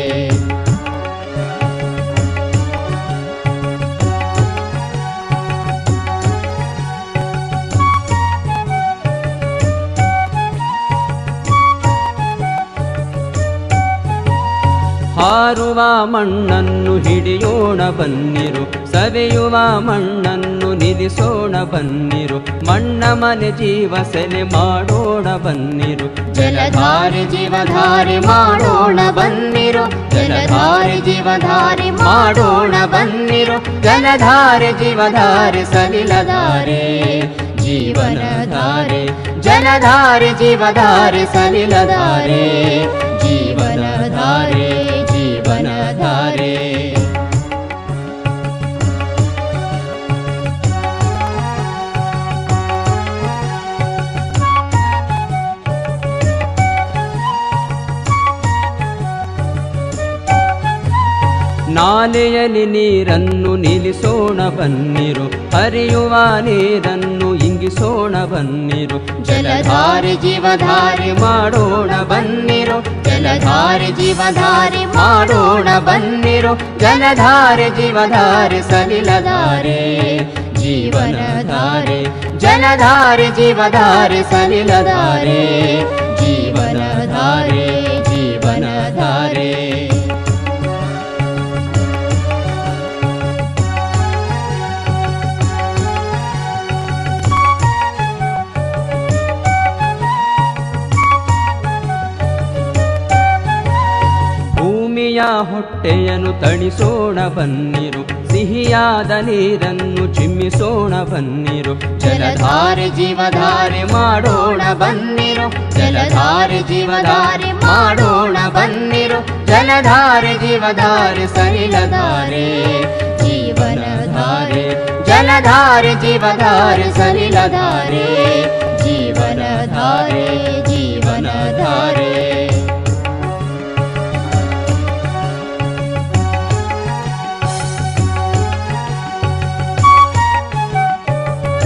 ಹಾರುವ ಮಣ್ಣನ್ನು ಹಿಡಿಯೋಣ ಬನ್ನಿರು ಸವೆಯುವ ಮಣ್ಣನ್ನು ನಿಲ್ಲಿಸೋಣ ಬನ್ನಿರು ಮಣ್ಣ ಮನೆ ಜೀವ ಸೆಲೆ ಮಾಡೋಣ ಬನ್ನಿರು ಜಲಧಾರೆ ಜೀವಧಾರೆ ಮಾಡೋಣ ಬನ್ನಿರು ಜಲಧಾರೆ ಜೀವಧಾರೆ ಮಾಡೋಣ ಬನ್ನಿರು ಜಲಧಾರೆ ಜೀವಧಾರೆ ಸಲಿಲಧಾರೆ ಜೀವನಧಾರೆ ಜಲಧಾರೆ ಜೀವಧಾರೆ ಸಲಿಲಧಾರೆ ಜೀವನಧಾರೆ ಜೀವನಧಾರೆ ನಾಲೆಯಲ್ಲಿ ನೀರನ್ನು ನಿಲ್ಲಿಸೋಣ ಬನ್ನಿರು ಹರಿಯುವ ನೀರನ್ನು ಇಂಗಿಸೋಣ ಬನ್ನಿರು ಜಲಧಾರೆ ಜೀವಧಾರೆ ಮಾಡೋಣ ಬನ್ನಿರು ಜಲಧಾರೆ ಜೀವಧಾರೆ ಮಾಡೋಣ ಬನ್ನಿರು ಜಲಧಾರೆ ಜೀವಧಾರೆ ಸಲಿಲಧಾರೆ ಜೀವನಧಾರೆ ಜಲಧಾರೆ ಜೀವಧಾರೆ ಸಲಿಲಧಾರೆ ಜೀವನಧಾರೆ ಜೀವನಧಾರೆ ಭೂಮಿಯ ಹೊಟ್ಟೆಯನ್ನು ತಣಿಸೋಣ ಬನ್ನಿರು ಸಿಹಿಯಾದ ನೀರನ್ನು ಚಿಮ್ಮಿಸೋಣ ಬನ್ನಿರು ಜಲಧಾರೆ ಜೀವಧಾರೆ ಮಾಡೋಣ ಬನ್ನಿರು ಜಲಧಾರೆ ಜೀವಧಾರೆ ಮಾಡೋಣ ಬನ್ನಿರು ಜಲಧಾರೆ ಜೀವಧಾರೆ ಸಲಿಲಧಾರೆ ಜೀವನಧಾರೆ ಜಲಧಾರೆ ಜೀವಧಾರೆ ಸಲಿಲಧಾರೆ ಜೀವನಧಾರೆ ಜೀವನಧಾರೆ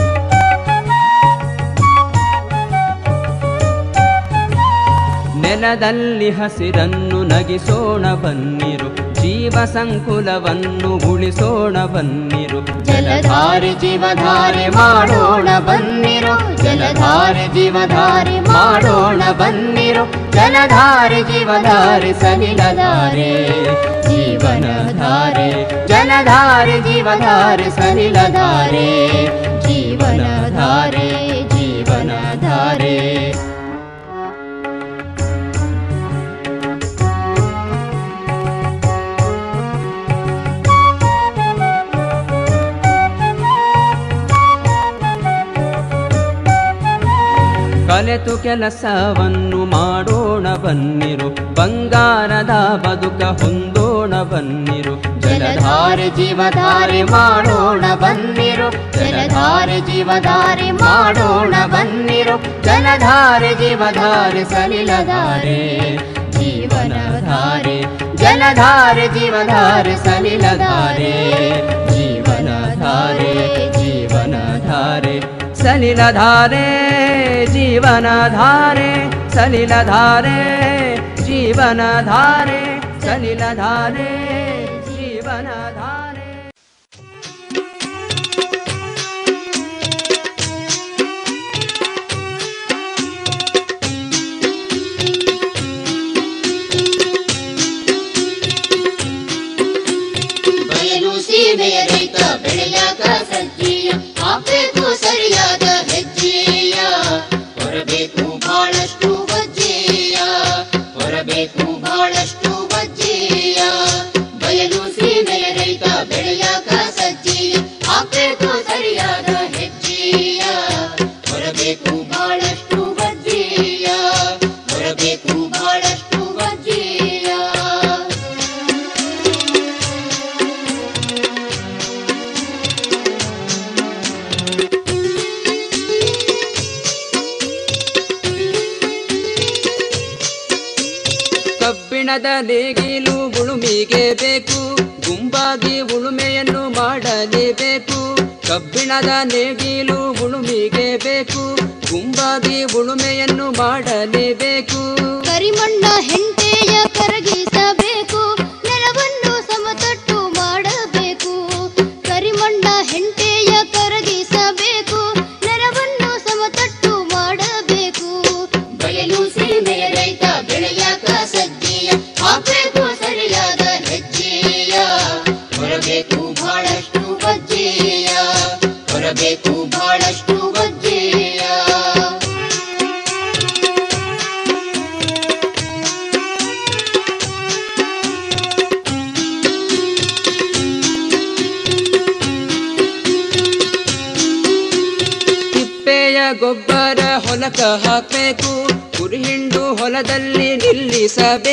ನೆಲ ನೆಲದಲ್ಲಿ ಹಸಿರನ್ನು ನಗಿಸೋಣ ಬನ್ನಿರು ಜೀವ ಸಂಕುಲವನ್ನು ಉಳಿಸೋಣ ಬನ್ನಿರು ಜಲಧಾರೆ ಜೀವಧಾರೆ ಮಾಡೋಣ ಬನ್ನಿರು ಜಲಧಾರೆ ಜೀವಧಾರೆ ಮಾಡೋಣ ಬನ್ನಿರು ಜಲಧಾರೆ ಜೀವಧಾರೆ ಸಲಿಲಧಾರೆ ಜೀವನಧಾರೆ ಜಲಧಾರೆ ಜೀವಧಾರೆ ಸಲಿಲಧಾರೆ ಜೀವನಧಾರೆ ಜೀವನಧಾರೆ ಕಲೆತು ಕೆಲಸವನ್ನು ಮಾಡೋಣ ಬನ್ನಿರು ಬಂಗಾರದ ಬದುಕ ಹೊಂದೋಣ ಬನ್ನಿರು ಜಲಧಾರೆ ಜೀವಧಾರೆ ಮಾಡೋಣ ಬನ್ನಿರು ಜಲಧಾರೆ ಜೀವಧಾರೆ ಮಾಡೋಣ ಬನ್ನಿರು ಜಲಧಾರೆ ಜೀವಧಾರೆ ಸಲಿಲಧಾರೆ ಜೀವನಧಾರೆ ಜಲಧಾರೆ ಜೀವಧಾರೆ ಸಲಿಲಧಾರೆ ಜೀವನಧಾರೆ ಜೀವನಧಾರೆ ಸಲಿಲಧಾರೆ ಜೀವನಧಾರೆ ಸಲಿಲಧಾರೆ ಜೀವನಧಾರೆ ಸಲಿಲಧಾರೆ ಜೀವನಧಾರೆ ಬಯಲು ಸೀಮೆಯ ರೈತ ಬೆಳೆಯಾಕ ಸಜ್ಜೀಯ ಹಾಕ್ಬೇಕು ಸರಿಯಾದ ಹೆಜ್ಜೆಯ ಹೊರಬೇಕು ಬಹಳಷ್ಟು ಬಜ್ಜೆಯ ಹೊರಬೇಕು ಬಹಳಷ್ಟು ಬಜ್ಜೆಯ ಬಯಲು ಸೀಮೆಯ ರೈತ ಬೆಳೆಯಾಕ ಸಜ್ಜೀಯ ಹಾಕ್ಬೇಕು ಸರಿಯಾದ ಹೆಜ್ಜೆಯ ಹೊರಬೇಕು ಬಹಳಷ್ಟು ಬಜ್ಜೆಯ ಹೊರಬೇಕು ಬಹಳಷ್ಟು ಬಜ್ಜೆಯ ಕಬ್ಬಿಣದ ನೇಗಿಲು ಉಳುಮಿಗೆ ಬೇಕು ಗುಂಪಾಗಿ ಉಳುಮೆಯನ್ನು ಮಾಡಲೇಬೇಕು ಕಬ್ಬಿಣದ ನೇಗಿಲು ಉಳುಮಿಗೆ ಬೇಕು ಗುಂಪಾಗಿ ಉಳುಮೆಯನ್ನು ಮಾಡಲೇಬೇಕು ಕರಿಮಣ್ಣ ಹೆಂಟೆಯ ಕರಗಿಸಬೇಕು ನೆಲವನ್ನು ಸಮತಟ್ಟು ಮಾಡಬೇಕು ಕರಿಮಣ್ಣ ಹೆಂಟೆಯ ಕರಗಿಸಬೇಕು ನೆಲವನ್ನು ಸಮತಟ್ಟು ಮಾಡಬೇಕು ಬಯಲು ಸೀಮೆಯ ರೈತ ಬೆಳೆಯಾಕ ಸಜ್ಜೆಯ ಹಾಕಬೇಕು ಸರಿಯಾದ ಹೆಜ್ಜೆಯ ಹೊರಬೇಕು ಬಹಳಷ್ಟು ಬಜ್ಜೆಯ ಹೊರಬೇಕು ಬಹಳಷ್ಟು ಬಜ್ಜೆಯ ತಿಪ್ಪೆಯ ಗೊಬ್ಬರ ಹೊಲಕ ಹಾಕಬೇಕು ಕುರಿಹಿಂಡು ಹೊಲದಲ್ಲಿ ನಿಲ್ಲಿಸಬೇಕು